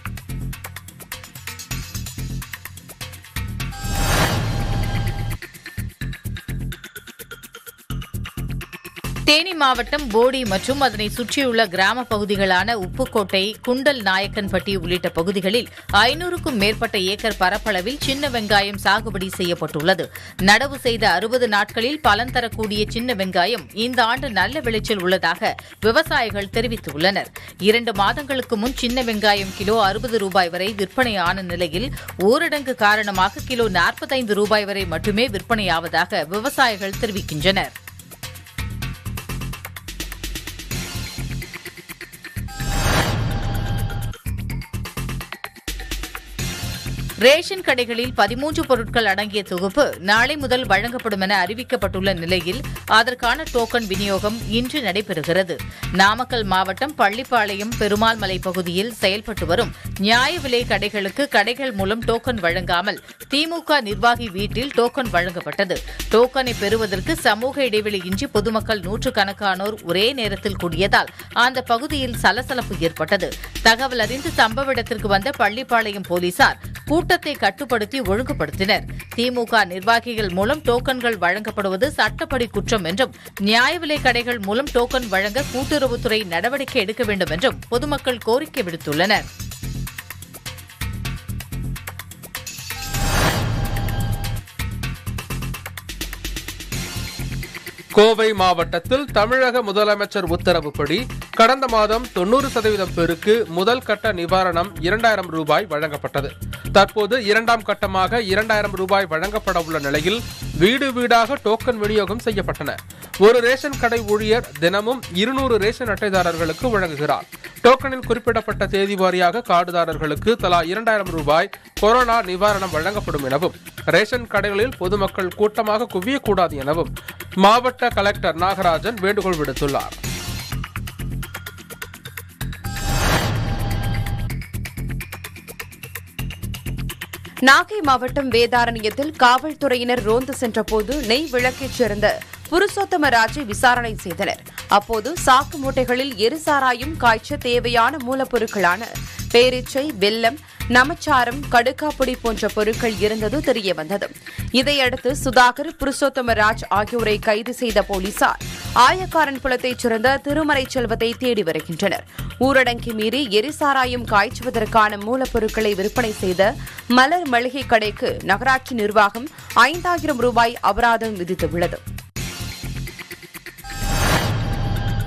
தேனி மாவட்டம் போடி மற்றும் அதனை சுற்றியுள்ள கிராம பகுதிகளான உப்புக்கோட்டை குண்டல் நாயக்கன்பட்டி உள்ளிட்ட பகுதிகளில் ஐநூறுக்கும் மேற்பட்ட ஏக்கர் பரப்பளவில் சின்ன வெங்காயம் சாகுபடி செய்யப்பட்டுள்ளது நடவு செய்த அறுபது நாட்களில் பலன் தரக்கூடிய சின்ன வெங்காயம் இந்த ஆண்டு நல்ல விளைச்சல் உள்ளதாக விவசாயிகள் தெரிவித்துள்ளனர் இரண்டு மாதங்களுக்கு முன் சின்ன வெங்காயம் கிலோ அறுபது ரூபாய் வரை விற்பனையான நிலையில் ஊரடங்கு காரணமாக கிலோ நாற்பத்தைந்து ரூபாய் வரை மட்டுமே விற்பனையாவதாக விவசாயிகள் தெரிவிக்கின்றனர் ரேஷன் கடைகளில் பதிமூன்று பொருட்கள் அடங்கிய தொகுப்பு நாளை முதல் வழங்கப்படும் என அறிவிக்கப்பட்டுள்ள நிலையில் அதற்கான டோக்கன் விநியோகம் இன்று நடைபெறுகிறது நாமக்கல் மாவட்டம் பள்ளிப்பாளையம் பெருமாள் மலை பகுதியில் செயல்பட்டு வரும் நியாய விலை கடைகளுக்கு கடைகள் மூலம் டோக்கன் வழங்காமல் திமுக நிர்வாகி வீட்டில் டோக்கன் வழங்கப்பட்டது டோக்கனை பெறுவதற்கு சமூக இடைவெளியின்றி பொதுமக்கள் நூற்றுக்கணக்கானோர் ஒரே நேரத்தில் கூடியதால் அந்த பகுதியில் சலசலப்பு ஏற்பட்டது தகவல் அறிந்து சம்பவ இடத்திற்கு வந்த பள்ளிப்பாளையம் போலீசார் கூட்டத்தை கட்டுப்படுத்தி ஒழுங்குபடுத்தினர் திமுக நிர்வாகிகள் மூலம் டோக்கன்கள் வழங்கப்படுவது சட்டப்படி குற்றம் என்றும் நியாய விலை கடைகள் மூலம் டோக்கன் வழங்க கூட்டுறவுத்துறை நடவடிக்கை எடுக்க வேண்டும் என்றும் பொதுமக்கள் கோரிக்கை விடுத்துள்ளனர் கோவை மாவட்டத்தில் தமிழக முதலமைச்சர் உத்தரவுப்படி கடந்த மாதம் தொண்ணூறு சதவீதம் பேருக்கு முதல் கட்ட நிவாரணம் இரண்டாயிரம் ரூபாய் வழங்கப்பட்டது தற்போது இரண்டாம் கட்டமாக இரண்டாயிரம் ரூபாய் வழங்கப்பட உள்ள நிலையில் வீடு வீடாக டோக்கன் விநியோகம் செய்யப்பட்டன ஒரு ரேஷன் கடை ஊழியர் தினமும் இருநூறு ரேஷன் அட்டைதாரர்களுக்கு வழங்குகிறார் டோக்கனில் குறிப்பிடப்பட்ட தேதி வாரியாக கார்டுதாரர்களுக்கு தலா இரண்டாயிரம் ரூபாய் கொரோனா நிவாரணம் வழங்கப்படும் எனவும் ரேஷன் கடைகளில் பொதுமக்கள் கூட்டமாக குவியக்கூடாது எனவும் மாவட்ட கலெக்டர் நாகராஜன் வேண்டுகோள் விடுத்துள்ளார் நாகை மாவட்டம் வேதாரண்யத்தில் காவல்துறையினர் ரோந்து சென்றபோது நெய் விளக்கைச் சேர்ந்த புருஷோத்தம ராஜை விசாரணை செய்தனர் அப்போது சாக்கு மூட்டைகளில் எரிசாராயும் காய்ச்ச தேவையான மூலப்பொருட்களான பேரீச்சை வெல்லம் நமச்சாரம் கடுக்காப்பொடி போன்ற பொருட்கள் இருந்தது தெரியவந்தது இதையடுத்து சுதாகர் புருஷோத்தம ராஜ் ஆகியோரை கைது செய்த போலீசார் ஆயக்காரன் புலத்தைச் சேர்ந்த திருமறை செல்வத்தை தேடி வருகின்றனர் ஊரடங்கி மீறி எரிசாராயம் காய்ச்சுவதற்கான மூலப்பொருட்களை விற்பனை செய்த மலர் மளிகை கடைக்கு நகராட்சி நிர்வாகம் ஐந்தாயிரம் ரூபாய் அபராதம் விதித்துள்ளது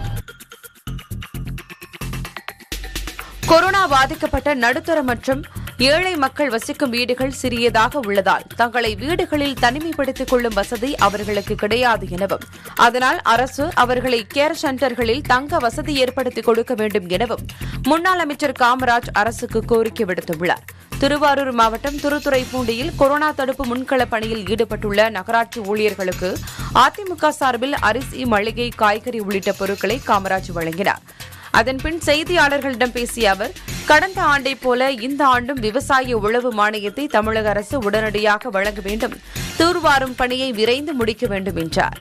கொரோனா பாதிக்கப்பட்ட நடுத்தர மற்றும் ஏழை மக்கள் வசிக்கும் வீடுகள் சிறியதாக உள்ளதால் தங்களை வீடுகளில் தனிமைப்படுத்திக் கொள்ளும் வசதி அவர்களுக்கு கிடையாது எனவும் அதனால் அரசு அவர்களை கேர் சென்டர்களில் தங்க வசதி ஏற்படுத்தி கொடுக்க வேண்டும் எனவும் முன்னாள் அமைச்சர் காமராஜ் அரசுக்கு கோரிக்கை விடுத்துள்ளார் திருவாரூர் மாவட்டம் திருத்துறைப்பூண்டியில் கொரோனா தடுப்பு முன்களப் பணியில் ஈடுபட்டுள்ள நகராட்சி ஊழியர்களுக்கு அதிமுக சார்பில் அரிசி மளிகை காய்கறி உள்ளிட்ட பொருட்களை காமராஜ் வழங்கினார் அதன்பின் செய்தியாளர்களிடம் பேசிய அவர் கடந்த ஆண்டைப் போல இந்த ஆண்டும் விவசாய உழவு மானியத்தை தமிழக அரசு உடனடியாக வழங்க வேண்டும் தூர்வாரும் பணியை விரைந்து முடிக்க வேண்டும் என்றார்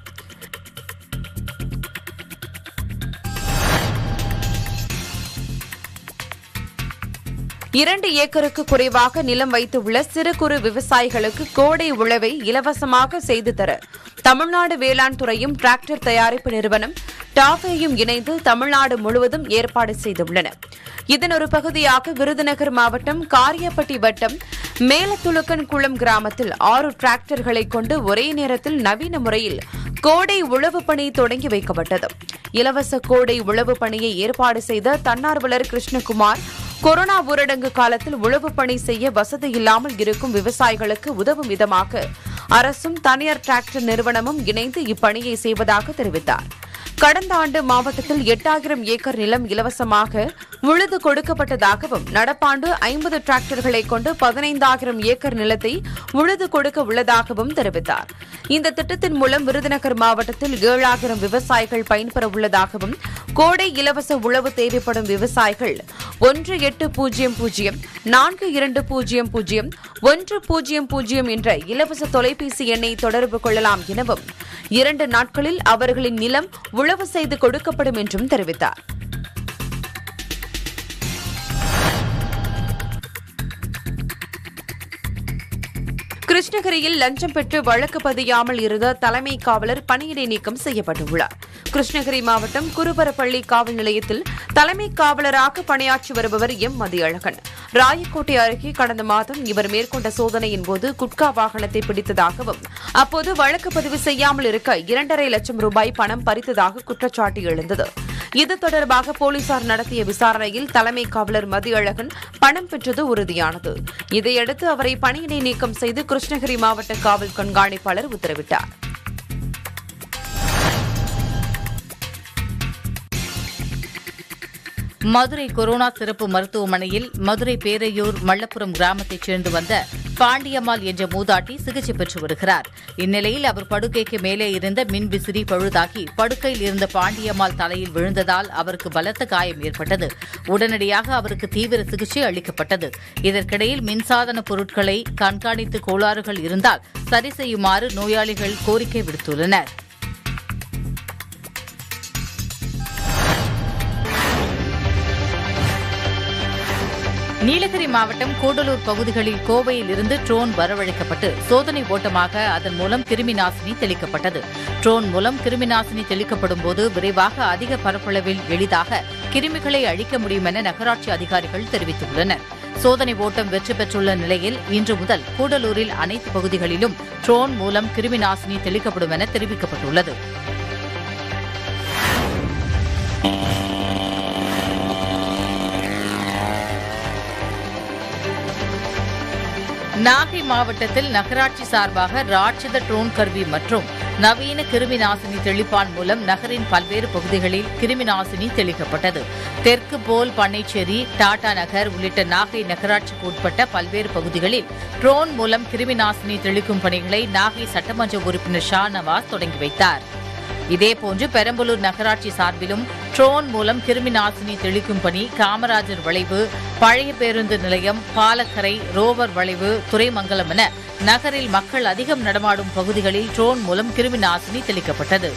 இரண்டு ஏக்கருக்கு குறைவாக நிலம் வைத்துள்ள சிறு குறு விவசாயிகளுக்கு கோடை உழவை இலவசமாக செய்து தர தமிழ்நாடு வேளாண் துறையும் டிராக்டர் தயாரிப்பு நிறுவனம் டாஃபேயும் இணைந்து தமிழ்நாடு முழுவதும் ஏற்பாடு செய்துள்ளன இதன் ஒரு பகுதியாக விருதுநகர் மாவட்டம் காரியப்பட்டி வட்டம் மேலத்துலுக்கன் குளம் கிராமத்தில் ஆறு டிராக்டர்களை கொண்டு ஒரே நேரத்தில் நவீன முறையில் கோடை உழவு பணி தொடங்கி வைக்கப்பட்டது இலவச கோடை உழவு பணியை ஏற்பாடு செய்த தன்னார்வலர் கிருஷ்ணகுமார் கொரோனா ஊரடங்கு காலத்தில் உழவு பணி செய்ய வசதி இல்லாமல் இருக்கும் விவசாயிகளுக்கு உதவும் விதமாக அரசும் தனியார் டிராக்டர் நிறுவனமும் இணைந்து இப்பணியை செய்வதாக தெரிவித்தார் கடந்த ஆண்டு மாவட்டத்தில் எட்டாயிரம் ஏக்கர் நிலம் இலவசமாக உழுது கொடுக்கப்பட்டதாகவும் நடப்பாண்டு ஐம்பது டிராக்டர்களை கொண்டு பதினைந்தாயிரம் ஏக்கர் நிலத்தை உழுது கொடுக்க உள்ளதாகவும் தெரிவித்தார் இந்த திட்டத்தின் மூலம் விருதுநகர் மாவட்டத்தில் ஏழாயிரம் விவசாயிகள் பயன்பெற உள்ளதாகவும் கோடை இலவச உழவு தேவைப்படும் விவசாயிகள் ஒன்று எட்டு பூஜ்ஜியம் பூஜ்ஜியம் நான்கு இரண்டு பூஜ்ஜியம் பூஜ்ஜியம் ஒன்று பூஜ்ஜியம் பூஜ்ஜியம் என்ற இலவச தொலைபேசி எண்ணை தொடர்பு கொள்ளலாம் எனவும் இரண்டு நாட்களில் அவர்களின் நிலம் உழவு செய்து கொடுக்கப்படும் என்றும் தெரிவித்தார் கிருஷ்ணகிரியில் லஞ்சம் பெற்று வழக்கு பதியாமல் இருந்த தலைமை காவலர் பணியிடை நீக்கம் செய்யப்பட்டுள்ளார் கிருஷ்ணகிரி மாவட்டம் குருபரப்பள்ளி காவல் நிலையத்தில் தலைமை காவலராக பணியாற்றி வருபவர் எம் மதியழகன் ராயக்கோட்டை அருகே கடந்த மாதம் இவர் மேற்கொண்ட சோதனையின் போது குட்கா வாகனத்தை பிடித்ததாகவும் அப்போது வழக்கு பதிவு செய்யாமல் இருக்க இரண்டரை லட்சம் ரூபாய் பணம் பறித்ததாக குற்றச்சாட்டு எழுந்தது இது தொடர்பாக போலீசார் நடத்திய விசாரணையில் தலைமை காவலர் மதியழகன் பணம் பெற்றது உறுதியானது இதையடுத்து அவரை பணியிடை நீக்கம் செய்து கிருஷ்ணகிரி மாவட்ட காவல் கண்காணிப்பாளர் உத்தரவிட்டார் மதுரை கொரோனா சிறப்பு மருத்துவமனையில் மதுரை பேரையூர் மல்லப்புரம் கிராமத்தைச் சேர்ந்து வந்த பாண்டியம்மாள் என்ற மூதாட்டி சிகிச்சை பெற்று வருகிறார் இந்நிலையில் அவர் படுக்கைக்கு மேலே இருந்த மின் விசிறி பழுதாகி படுக்கையில் இருந்த பாண்டியம்மாள் தலையில் விழுந்ததால் அவருக்கு பலத்த காயம் ஏற்பட்டது உடனடியாக அவருக்கு தீவிர சிகிச்சை அளிக்கப்பட்டது இதற்கிடையில் மின்சாதன பொருட்களை கண்காணித்து கோளாறுகள் இருந்தால் சரி செய்யுமாறு நோயாளிகள் கோரிக்கை விடுத்துள்ளனர் நீலகிரி மாவட்டம் கூடலூர் பகுதிகளில் கோவையில் இருந்து ட்ரோன் வரவழைக்கப்பட்டு சோதனை ஓட்டமாக அதன் மூலம் கிருமி நாசினி தெளிக்கப்பட்டது ட்ரோன் மூலம் கிருமி நாசினி தெளிக்கப்படும் போது விரைவாக அதிக பரப்பளவில் எளிதாக கிருமிகளை அழிக்க முடியும் என நகராட்சி அதிகாரிகள் தெரிவித்துள்ளனர் சோதனை ஓட்டம் வெற்றி பெற்றுள்ள நிலையில் இன்று முதல் கூடலூரில் அனைத்து பகுதிகளிலும் ட்ரோன் மூலம் கிருமி நாசினி தெளிக்கப்படும் என தெரிவிக்கப்பட்டுள்ளது நாகை மாவட்டத்தில் நகராட்சி சார்பாக ராட்சத ட்ரோன் கருவி மற்றும் நவீன கிருமி நாசினி தெளிப்பான் மூலம் நகரின் பல்வேறு பகுதிகளில் கிருமி நாசினி தெளிக்கப்பட்டது தெற்கு போல் பண்ணைச்சேரி டாடா நகர் உள்ளிட்ட நாகை நகராட்சிக்கு உட்பட்ட பல்வேறு பகுதிகளில் ட்ரோன் மூலம் கிருமி நாசினி தெளிக்கும் பணிகளை நாகை சட்டமன்ற உறுப்பினர் ஷா நவாஸ் தொடங்கி வைத்தார் இதேபோன்று பெரம்பலூர் நகராட்சி சார்பிலும் ட்ரோன் மூலம் கிருமி நாசினி தெளிக்கும் பணி காமராஜர் வளைவு பழைய பேருந்து நிலையம் பாலக்கரை ரோவர் வளைவு துறைமங்கலம் என நகரில் மக்கள் அதிகம் நடமாடும் பகுதிகளில் ட்ரோன் மூலம் கிருமி நாசினி தெளிக்கப்பட்டது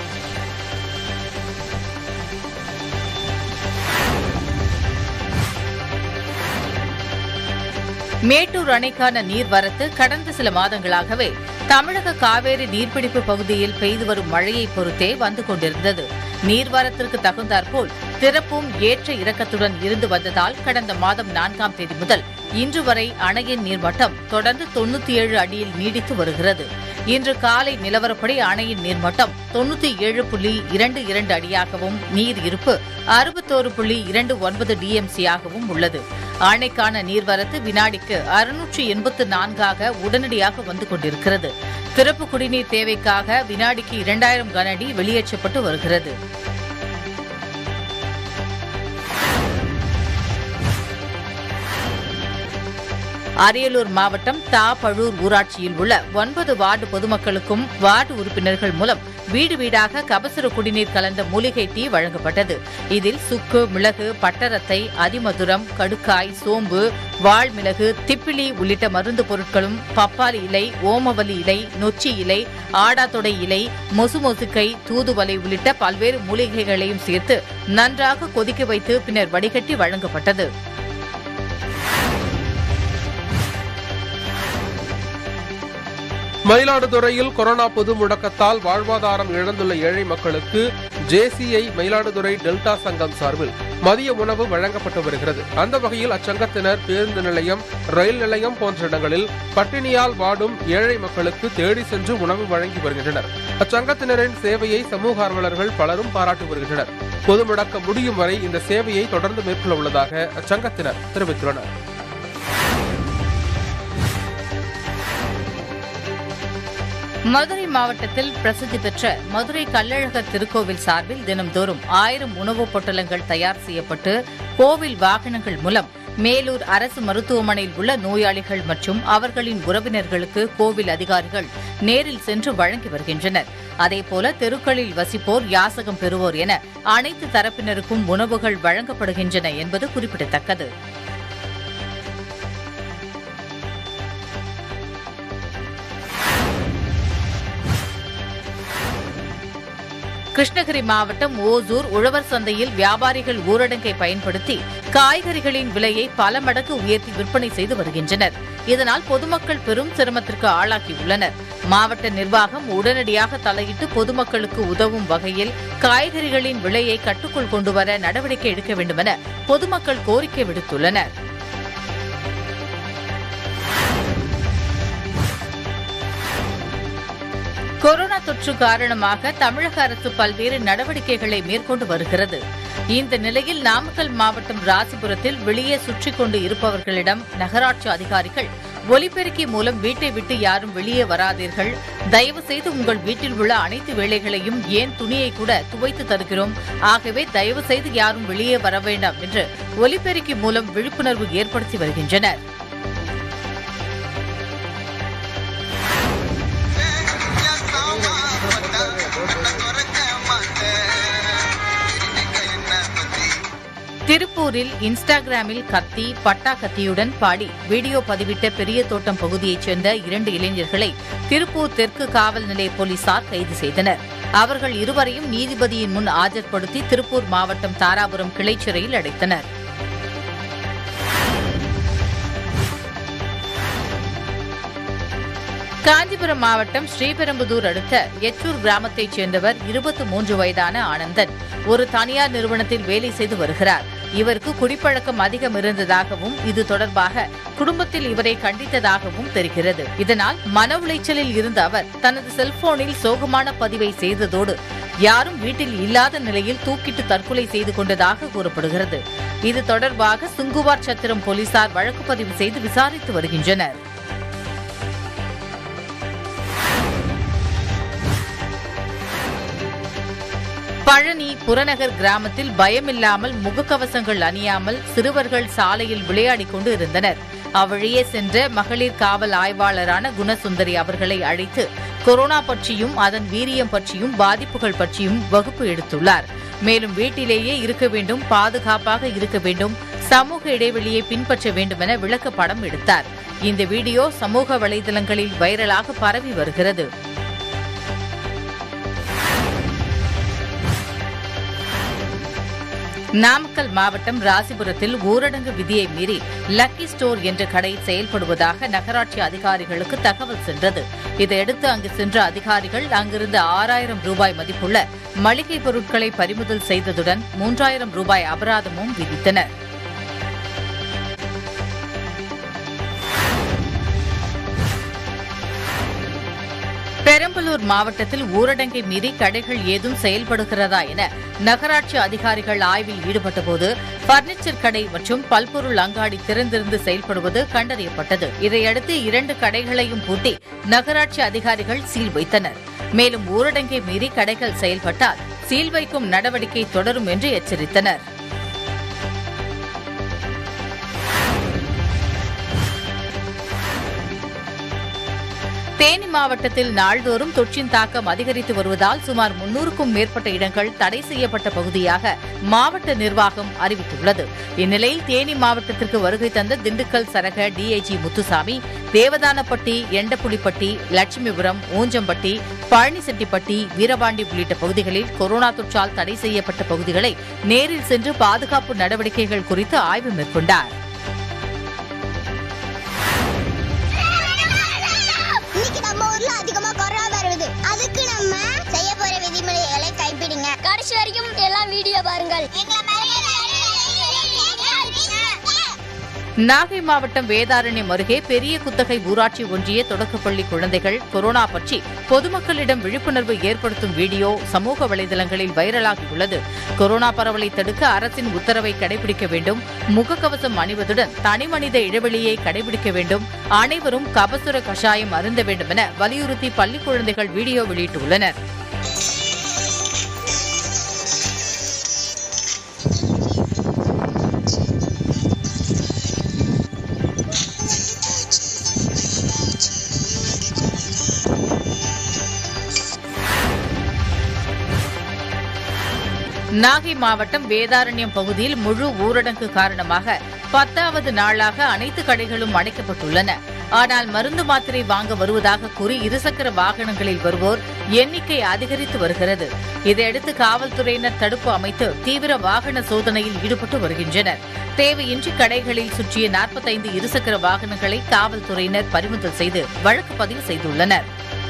மேட்டூர் அணைக்கான நீர்வரத்து கடந்த சில மாதங்களாகவே தமிழக காவேரி நீர்பிடிப்பு பகுதியில் பெய்து வரும் மழையை பொறுத்தே வந்து கொண்டிருந்தது நீர்வரத்திற்கு தகுந்தாற்போல் திறப்பும் ஏற்ற இறக்கத்துடன் இருந்து வந்ததால் கடந்த மாதம் நான்காம் தேதி முதல் இன்று வரை அணையின் நீர்மட்டம் தொடர்ந்து தொண்ணூத்தி ஏழு அடியில் நீடித்து வருகிறது இன்று காலை நிலவரப்படி அணையின் நீர்மட்டம் தொண்ணூத்தி ஏழு புள்ளி இரண்டு இரண்டு அடியாகவும் நீர் இருப்பு அறுபத்தோரு புள்ளி இரண்டு ஒன்பது டிஎம்சியாகவும் உள்ளது அணைக்கான நீர்வரத்து வினாடிக்கு அறுநூற்று எண்பத்து நான்காக உடனடியாக வந்து கொண்டிருக்கிறது திறப்பு குடிநீர் தேவைக்காக வினாடிக்கு இரண்டாயிரம் கனஅடி வெளியேற்றப்பட்டு வருகிறது அரியலூர் மாவட்டம் தாபழூர் ஊராட்சியில் உள்ள ஒன்பது வார்டு பொதுமக்களுக்கும் வார்டு உறுப்பினர்கள் மூலம் வீடு வீடாக கபசுர குடிநீர் கலந்த மூலிகை டீ வழங்கப்பட்டது இதில் சுக்கு மிளகு பட்டரத்தை அதிமதுரம் கடுக்காய் சோம்பு வால்மிளகு திப்பிலி உள்ளிட்ட மருந்து பொருட்களும் பப்பாளி இலை ஓமவல்லி இலை நொச்சி இலை ஆடாத்தொடை இலை மொசுமொசுக்கை தூதுவலை உள்ளிட்ட பல்வேறு மூலிகைகளையும் சேர்த்து நன்றாக கொதிக்க வைத்து பின்னர் வடிகட்டி வழங்கப்பட்டது மயிலாடுதுறையில் கொரோனா பொது முடக்கத்தால் வாழ்வாதாரம் இழந்துள்ள ஏழை மக்களுக்கு ஜேசிஐ மயிலாடுதுறை டெல்டா சங்கம் சார்பில் மதிய உணவு வழங்கப்பட்டு வருகிறது அந்த வகையில் அச்சங்கத்தினர் பேருந்து நிலையம் ரயில் நிலையம் போன்ற இடங்களில் பட்டினியால் வாடும் ஏழை மக்களுக்கு தேடி சென்று உணவு வழங்கி வருகின்றனர் அச்சங்கத்தினரின் சேவையை சமூக ஆர்வலர்கள் பலரும் பாராட்டி வருகின்றனர் பொது முடக்கம் முடியும் வரை இந்த சேவையை தொடர்ந்து மேற்கொள்ள உள்ளதாக அச்சங்கத்தினர் தெரிவித்துள்ளனர் மதுரை மாவட்டத்தில் பிரசித்தி பெற்ற மதுரை கள்ளழகர் திருக்கோவில் சார்பில் தினம்தோறும் ஆயிரம் உணவுப் பொட்டலங்கள் தயார் செய்யப்பட்டு கோவில் வாகனங்கள் மூலம் மேலூர் அரசு மருத்துவமனையில் உள்ள நோயாளிகள் மற்றும் அவர்களின் உறவினர்களுக்கு கோவில் அதிகாரிகள் நேரில் சென்று வழங்கி வருகின்றனர் அதேபோல தெருக்களில் வசிப்போர் யாசகம் பெறுவோர் என அனைத்து தரப்பினருக்கும் உணவுகள் வழங்கப்படுகின்றன என்பது குறிப்பிடத்தக்கது கிருஷ்ணகிரி மாவட்டம் ஓசூர் உழவர் சந்தையில் வியாபாரிகள் ஊரடங்கை பயன்படுத்தி காய்கறிகளின் விலையை பல மடங்கு உயர்த்தி விற்பனை செய்து வருகின்றனர் இதனால் பொதுமக்கள் பெரும் சிரமத்திற்கு ஆளாகியுள்ளனர் மாவட்ட நிர்வாகம் உடனடியாக தலையிட்டு பொதுமக்களுக்கு உதவும் வகையில் காய்கறிகளின் விலையை கட்டுக்குள் கொண்டுவர நடவடிக்கை எடுக்க வேண்டுமென பொதுமக்கள் கோரிக்கை விடுத்துள்ளனர் கொரோனா தொற்று காரணமாக தமிழக அரசு பல்வேறு நடவடிக்கைகளை மேற்கொண்டு வருகிறது இந்த நிலையில் நாமக்கல் மாவட்டம் ராசிபுரத்தில் வெளியே சுற்றிக் கொண்டு இருப்பவர்களிடம் நகராட்சி அதிகாரிகள் ஒலிபெருக்கி மூலம் வீட்டை விட்டு யாரும் வெளியே வராதீர்கள் தயவு செய்து உங்கள் வீட்டில் உள்ள அனைத்து வேலைகளையும் ஏன் துணியை கூட துவைத்து தருகிறோம் ஆகவே தயவு செய்து யாரும் வெளியே வர வேண்டாம் என்று ஒலிபெருக்கி மூலம் விழிப்புணர்வு ஏற்படுத்தி வருகின்றனர் திருப்பூரில் இன்ஸ்டாகிராமில் கத்தி பட்டா கத்தியுடன் பாடி வீடியோ பதிவிட்ட பெரிய தோட்டம் பகுதியைச் சேர்ந்த இரண்டு இளைஞர்களை திருப்பூர் தெற்கு காவல் நிலைய போலீசார் கைது செய்தனர் அவர்கள் இருவரையும் நீதிபதியின் முன் ஆஜர்படுத்தி திருப்பூர் மாவட்டம் தாராபுரம் கிளை சிறையில் அடைத்தனர் காஞ்சிபுரம் மாவட்டம் ஸ்ரீபெரும்புதூர் அடுத்த எச்சூர் கிராமத்தைச் சேர்ந்தவர் இருபத்தி மூன்று வயதான ஆனந்தன் ஒரு தனியார் நிறுவனத்தில் வேலை செய்து வருகிறார் இவருக்கு குடிப்பழக்கம் அதிகம் இருந்ததாகவும் இது தொடர்பாக குடும்பத்தில் இவரை கண்டித்ததாகவும் தெரிகிறது இதனால் மன உளைச்சலில் இருந்த அவர் தனது செல்போனில் சோகமான பதிவை செய்ததோடு யாரும் வீட்டில் இல்லாத நிலையில் தூக்கிட்டு தற்கொலை செய்து கொண்டதாக கூறப்படுகிறது இது தொடர்பாக சுங்குவார் சத்திரம் போலீசார் வழக்கு பதிவு செய்து விசாரித்து வருகின்றனர் பழனி புறநகர் கிராமத்தில் பயமில்லாமல் முகக்கவசங்கள் அணியாமல் சிறுவர்கள் சாலையில் விளையாடிக் கொண்டு இருந்தனர் அவ்வழியே சென்ற மகளிர் காவல் ஆய்வாளரான குணசுந்தரி அவர்களை அழைத்து கொரோனா பற்றியும் அதன் வீரியம் பற்றியும் பாதிப்புகள் பற்றியும் வகுப்பு எடுத்துள்ளார் மேலும் வீட்டிலேயே இருக்க வேண்டும் பாதுகாப்பாக இருக்க வேண்டும் சமூக இடைவெளியை பின்பற்ற வேண்டும் என விளக்கப்படம் எடுத்தார் இந்த வீடியோ சமூக வலைதளங்களில் வைரலாக பரவி வருகிறது நாமக்கல் மாவட்டம் ராசிபுரத்தில் ஊரடங்கு விதியை மீறி லக்கி ஸ்டோர் என்ற கடை செயல்படுவதாக நகராட்சி அதிகாரிகளுக்கு தகவல் சென்றது இதையடுத்து அங்கு சென்ற அதிகாரிகள் அங்கிருந்து ஆறாயிரம் ரூபாய் மதிப்புள்ள மளிகை பொருட்களை பறிமுதல் செய்ததுடன் மூன்றாயிரம் ரூபாய் அபராதமும் விதித்தனர் பெரம்பலூர் மாவட்டத்தில் ஊரடங்கை மீறி கடைகள் ஏதும் செயல்படுகிறதா என நகராட்சி அதிகாரிகள் ஆய்வில் ஈடுபட்டபோது பர்னிச்சர் கடை மற்றும் பல்பொருள் அங்காடி திறந்திருந்து செயல்படுவது கண்டறியப்பட்டது இதையடுத்து இரண்டு கடைகளையும் பூட்டி நகராட்சி அதிகாரிகள் சீல் வைத்தனர் மேலும் ஊரடங்கை மீறி கடைகள் செயல்பட்டால் சீல் வைக்கும் நடவடிக்கை தொடரும் என்று எச்சரித்தனர் தேனி மாவட்டத்தில் நாள்தோறும் தொற்றின் தாக்கம் அதிகரித்து வருவதால் சுமார் முன்னூறுக்கும் மேற்பட்ட இடங்கள் தடை செய்யப்பட்ட பகுதியாக மாவட்ட நிர்வாகம் அறிவித்துள்ளது இந்நிலையில் தேனி மாவட்டத்திற்கு வருகை தந்த திண்டுக்கல் சரக டிஐஜி முத்துசாமி தேவதானப்பட்டி எண்டப்புலிப்பட்டி லட்சுமிபுரம் ஊஞ்சம்பட்டி பழனிசெட்டிப்பட்டி வீரபாண்டி உள்ளிட்ட பகுதிகளில் கொரோனா தொற்றால் தடை செய்யப்பட்ட பகுதிகளை நேரில் சென்று பாதுகாப்பு நடவடிக்கைகள் குறித்து ஆய்வு மேற்கொண்டார் இன்னைக்கு நம்ம ஊர்ல அதிகமா கொரோனா வருது அதுக்கு நம்ம செய்ய போற விதிமுறைகளை கைப்பிடிங்க கடைசி வரைக்கும் எல்லாம் வீடியோ பாருங்கள் நாகை மாவட்டம் வேதாரண்யம் அருகே பெரிய குத்தகை ஊராட்சி ஒன்றிய தொடக்கப்பள்ளி குழந்தைகள் கொரோனா பற்றி பொதுமக்களிடம் விழிப்புணர்வு ஏற்படுத்தும் வீடியோ சமூக வலைதளங்களில் வைரலாகியுள்ளது கொரோனா பரவலை தடுக்க அரசின் உத்தரவை கடைபிடிக்க வேண்டும் முகக்கவசம் அணிவதுடன் தனிமனித இடைவெளியை கடைபிடிக்க வேண்டும் அனைவரும் கபசுர கஷாயம் அருந்த வேண்டும் என வலியுறுத்தி பள்ளி குழந்தைகள் வீடியோ வெளியிட்டுள்ளனர் நாகை மாவட்டம் வேதாரண்யம் பகுதியில் முழு ஊரடங்கு காரணமாக பத்தாவது நாளாக அனைத்து கடைகளும் அடைக்கப்பட்டுள்ளன ஆனால் மருந்து மாத்திரை வாங்க வருவதாக கூறி இருசக்கர வாகனங்களில் வருவோர் எண்ணிக்கை அதிகரித்து வருகிறது இதையடுத்து காவல்துறையினர் தடுப்பு அமைத்து தீவிர வாகன சோதனையில் ஈடுபட்டு வருகின்றனர் தேவையின்றி கடைகளில் சுற்றிய நாற்பத்தைந்து இருசக்கர வாகனங்களை காவல்துறையினர் பறிமுதல் செய்து வழக்கு பதிவு செய்துள்ளனர்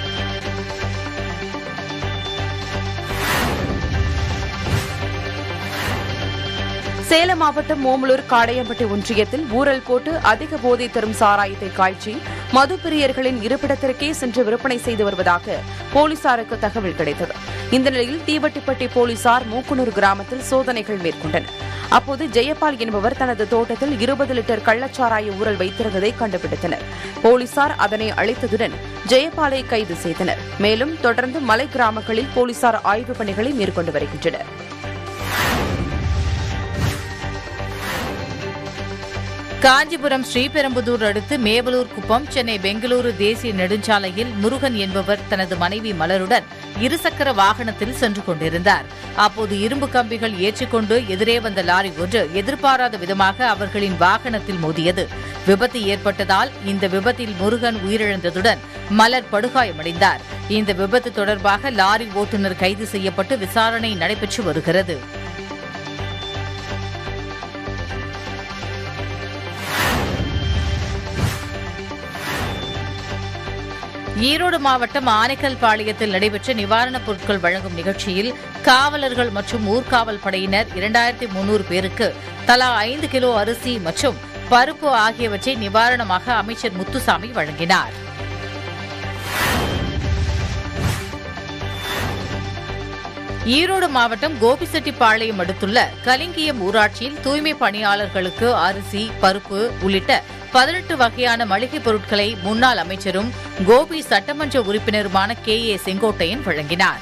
சேலம் மாவட்டம் ஓமலூர் காடையம்பட்டி ஒன்றியத்தில் ஊரல் போட்டு அதிக போதை தரும் சாராயத்தை காய்ச்சி மது பிரியர்களின் இருப்பிடத்திற்கே சென்று விற்பனை செய்து வருவதாக போலீசாருக்கு தகவல் கிடைத்தது இந்த நிலையில் தீவட்டிப்பட்டி போலீசார் மூக்குனூர் கிராமத்தில் சோதனைகள் மேற்கொண்டனர் அப்போது ஜெயபால் என்பவர் தனது தோட்டத்தில் இருபது லிட்டர் கள்ளச்சாராய ஊரல் வைத்திருந்ததை கண்டுபிடித்தனர் போலீசார் அதனை அழித்ததுடன் ஜெயபாலை கைது செய்தனர் மேலும் தொடர்ந்து மலை கிராமங்களில் போலீசார் ஆய்வுப் பணிகளை மேற்கொண்டு வருகின்றனர் காஞ்சிபுரம் ஸ்ரீபெரும்புதூர் அடுத்து மேவலூர் குப்பம் சென்னை பெங்களூரு தேசிய நெடுஞ்சாலையில் முருகன் என்பவர் தனது மனைவி மலருடன் இருசக்கர வாகனத்தில் சென்று கொண்டிருந்தார் அப்போது இரும்பு கம்பிகள் ஏற்றிக்கொண்டு எதிரே வந்த லாரி ஒன்று எதிர்பாராத விதமாக அவர்களின் வாகனத்தில் மோதியது விபத்து ஏற்பட்டதால் இந்த விபத்தில் முருகன் உயிரிழந்ததுடன் மலர் படுகாயமடைந்தார் இந்த விபத்து தொடர்பாக லாரி ஓட்டுநர் கைது செய்யப்பட்டு விசாரணை நடைபெற்று வருகிறது ஈரோடு மாவட்டம் ஆனைக்கல் பாளையத்தில் நடைபெற்ற நிவாரணப் பொருட்கள் வழங்கும் நிகழ்ச்சியில் காவலர்கள் மற்றும் ஊர்காவல் படையினர் இரண்டாயிரத்தி முன்னூறு பேருக்கு தலா ஐந்து கிலோ அரிசி மற்றும் பருப்பு ஆகியவற்றை நிவாரணமாக அமைச்சர் முத்துசாமி வழங்கினார் ஈரோடு மாவட்டம் கோபிசெட்டிப்பாளையம் அடுத்துள்ள கலிங்கியம் ஊராட்சியில் தூய்மை பணியாளர்களுக்கு அரிசி பருப்பு உள்ளிட்ட பதினெட்டு வகையான மளிகைப் பொருட்களை முன்னாள் அமைச்சரும் கோபி சட்டமன்ற உறுப்பினருமான கே ஏ செங்கோட்டையன் வழங்கினார்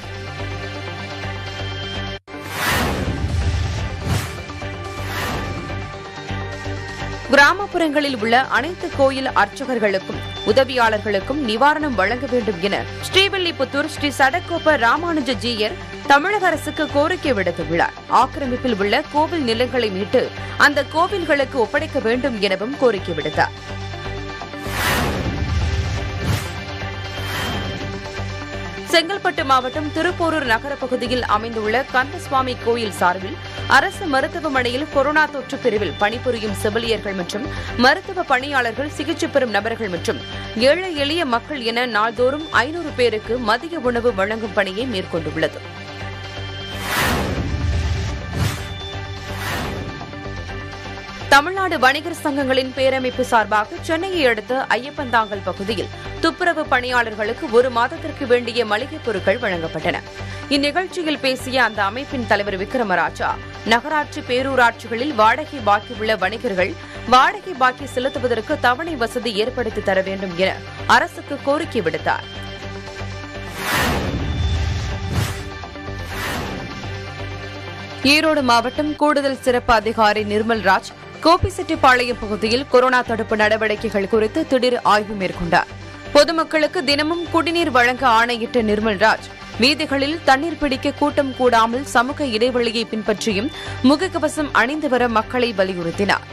கிராமப்புறங்களில் உள்ள அனைத்து கோயில் அர்ச்சகர்களுக்கும் உதவியாளர்களுக்கும் நிவாரணம் வழங்க வேண்டும் என ஸ்ரீவில்லிபுத்தூர் ஸ்ரீ சடக்கோப்ப ராமானுஜ ஜீயர் தமிழக அரசுக்கு கோரிக்கை விடுத்துள்ளார் ஆக்கிரமிப்பில் உள்ள கோவில் நிலங்களை மீட்டு அந்த கோவில்களுக்கு ஒப்படைக்க வேண்டும் எனவும் கோரிக்கை விடுத்தார் செங்கல்பட்டு மாவட்டம் திருப்போரூர் நகர பகுதியில் அமைந்துள்ள கந்தசுவாமி கோயில் சார்பில் அரசு மருத்துவமனையில் கொரோனா தொற்று பிரிவில் பணிபுரியும் செவிலியர்கள் மற்றும் மருத்துவ பணியாளர்கள் சிகிச்சை பெறும் நபர்கள் மற்றும் ஏழை எளிய மக்கள் என நாள்தோறும் ஐநூறு பேருக்கு மதிய உணவு வழங்கும் பணியை மேற்கொண்டுள்ளது தமிழ்நாடு வணிகர் சங்கங்களின் பேரமைப்பு சார்பாக சென்னையை அடுத்த ஐயப்பந்தாங்கல் பகுதியில் துப்புரவு பணியாளர்களுக்கு ஒரு மாதத்திற்கு வேண்டிய மளிகைப் பொருட்கள் வழங்கப்பட்டன இந்நிகழ்ச்சியில் பேசிய அந்த அமைப்பின் தலைவர் விக்ரமராஜா நகராட்சி பேரூராட்சிகளில் வாடகை பாக்கி உள்ள வணிகர்கள் வாடகை பாக்கி செலுத்துவதற்கு தவணை வசதி ஏற்படுத்தி தர வேண்டும் என அரசுக்கு கோரிக்கை விடுத்தார் ஈரோடு மாவட்டம் கூடுதல் சிறப்பு அதிகாரி நிர்மல்ராஜ் கோபிசெட்டிப்பாளையம் பகுதியில் கொரோனா தடுப்பு நடவடிக்கைகள் குறித்து திடீர் ஆய்வு மேற்கொண்டார் பொதுமக்களுக்கு தினமும் குடிநீர் வழங்க ஆணையிட்ட நிர்மல்ராஜ் வீதிகளில் தண்ணீர் பிடிக்க கூட்டம் கூடாமல் சமூக இடைவெளியை பின்பற்றியும் முகக்கவசம் அணிந்து வர மக்களை வலியுறுத்தினார்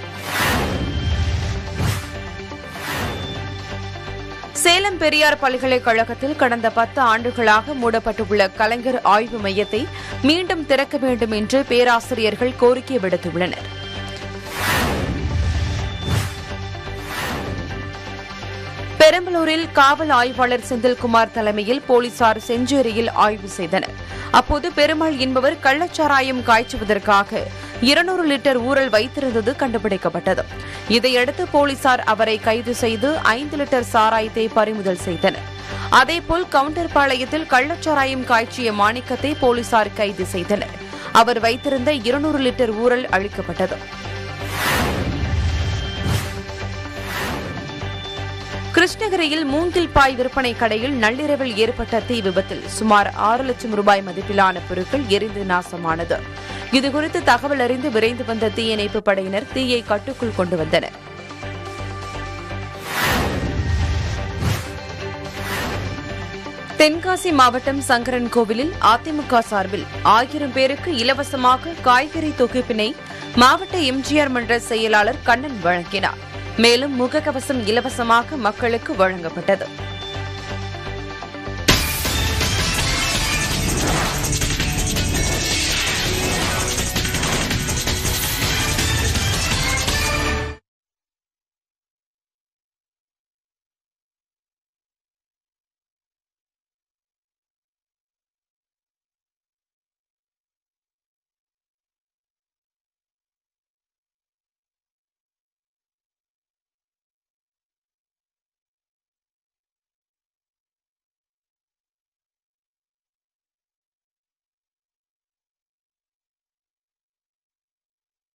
சேலம் பெரியார் பல்கலைக்கழகத்தில் கடந்த பத்து ஆண்டுகளாக மூடப்பட்டுள்ள கலைஞர் ஆய்வு மையத்தை மீண்டும் திறக்க வேண்டும் என்று பேராசிரியர்கள் கோரிக்கை விடுத்துள்ளனர் பெரம்பலூரில் காவல் ஆய்வாளர் செந்தில்குமார் தலைமையில் போலீசார் செஞ்சேரியில் ஆய்வு செய்தனர் அப்போது பெருமாள் என்பவர் கள்ளச்சாராயம் காய்ச்சுவதற்காக இருநூறு லிட்டர் ஊரல் வைத்திருந்தது கண்டுபிடிக்கப்பட்டது இதையடுத்து போலீசார் அவரை கைது செய்து ஐந்து லிட்டர் சாராயத்தை பறிமுதல் செய்தனர் அதேபோல் கவுண்டர் பாளையத்தில் கள்ளச்சாராயம் காய்ச்சிய மாணிக்கத்தை போலீசார் கைது செய்தனர் அவர் வைத்திருந்த இருநூறு லிட்டர் ஊரல் அளிக்கப்பட்டது கிருஷ்ணகிரியில் மூங்கில் பாய் விற்பனை கடையில் நள்ளிரவில் ஏற்பட்ட தீ விபத்தில் சுமார் ஆறு லட்சம் ரூபாய் மதிப்பிலான பொருட்கள் எரிந்து நாசமானது இதுகுறித்து தகவல் அறிந்து விரைந்து வந்த தீயணைப்பு படையினர் தீயை கட்டுக்குள் கொண்டு வந்தனர் தென்காசி மாவட்டம் சங்கரன் கோவிலில் அதிமுக சார்பில் ஆயிரம் பேருக்கு இலவசமாக காய்கறி தொகுப்பினை மாவட்ட எம்ஜிஆர் மன்ற செயலாளர் கண்ணன் வழங்கினார் மேலும் முகக்கவசம் இலவசமாக மக்களுக்கு வழங்கப்பட்டது